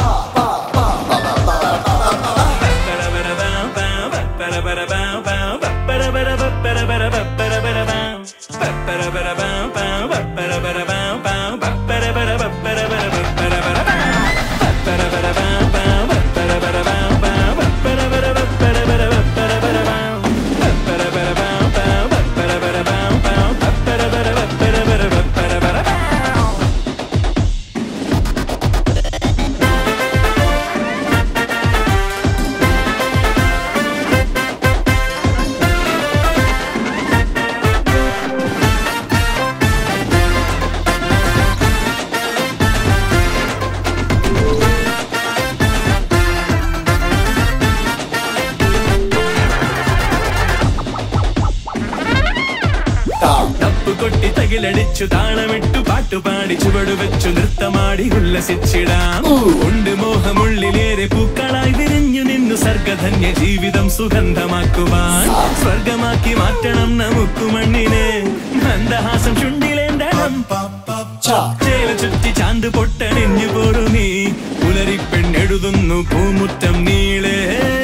S18: തപ്പ് കൊട്ടി തകിലടിച്ചു താളമിട്ടു പാട്ടുപാടി ചുവടു വെച്ചു നൃത്തമാടി ഉല്ലസിച്ചിടാം ഉണ്ട് മോഹമുള്ളിലേറെ പൂക്കളായി വിരിഞ്ഞു നിന്നു സർഗധന്യ ജീവിതം സുഗന്ധമാക്കുവാൻ സ്വർഗമാക്കി മാറ്റണം നമുക്ക് മണ്ണിന് മന്ദഹാസം ചുണ്ടിലേന്തണം ചേല ചുറ്റി ചാന്ത് പൊട്ടണിഞ്ഞു പോറുമീ പുലരിപ്പെണ്ണെഴുതുന്നു പൂമുറ്റം നീളേ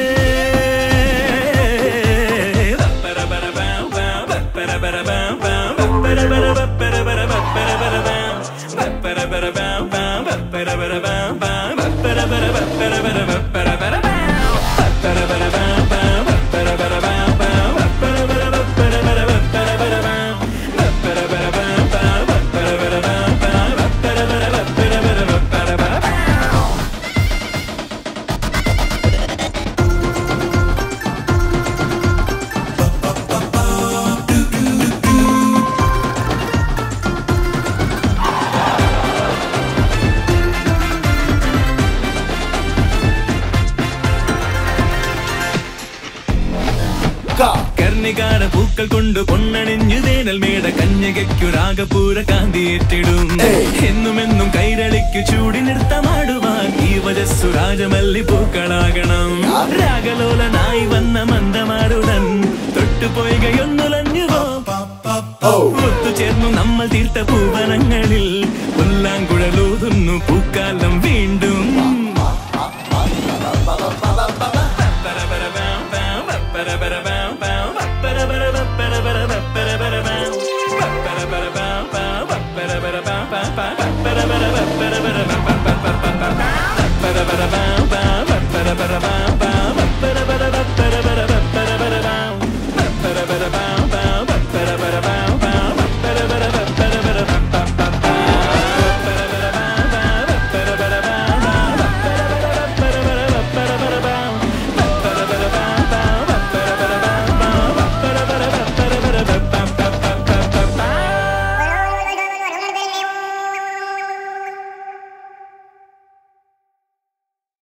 S18: കർണികാര പൂക്കൾ കൊണ്ട് പൊന്നണിഞ്ഞു വേനൽ മേട കന്യകയ്ക്കു രാഗപൂര കാന്തിയേറ്റിടും എന്നുമെന്നും കൈരളിക്കു ചൂടി നൃത്തമാടുവാൻ ഈ വജസ്സു രാജമല്ലി പൂക്കളാകണം രാഗലോലനായി വന്ന മന്ദമാരുടൻ തൊട്ടുപോയികയൊന്നുലഞ്ഞുവോ ഒത്തുചേർന്നു നമ്മൾ തീർത്ത പൂവനങ്ങളിൽ പുല്ലാങ്കുഴലൂതുന്നു പൂക്കാലം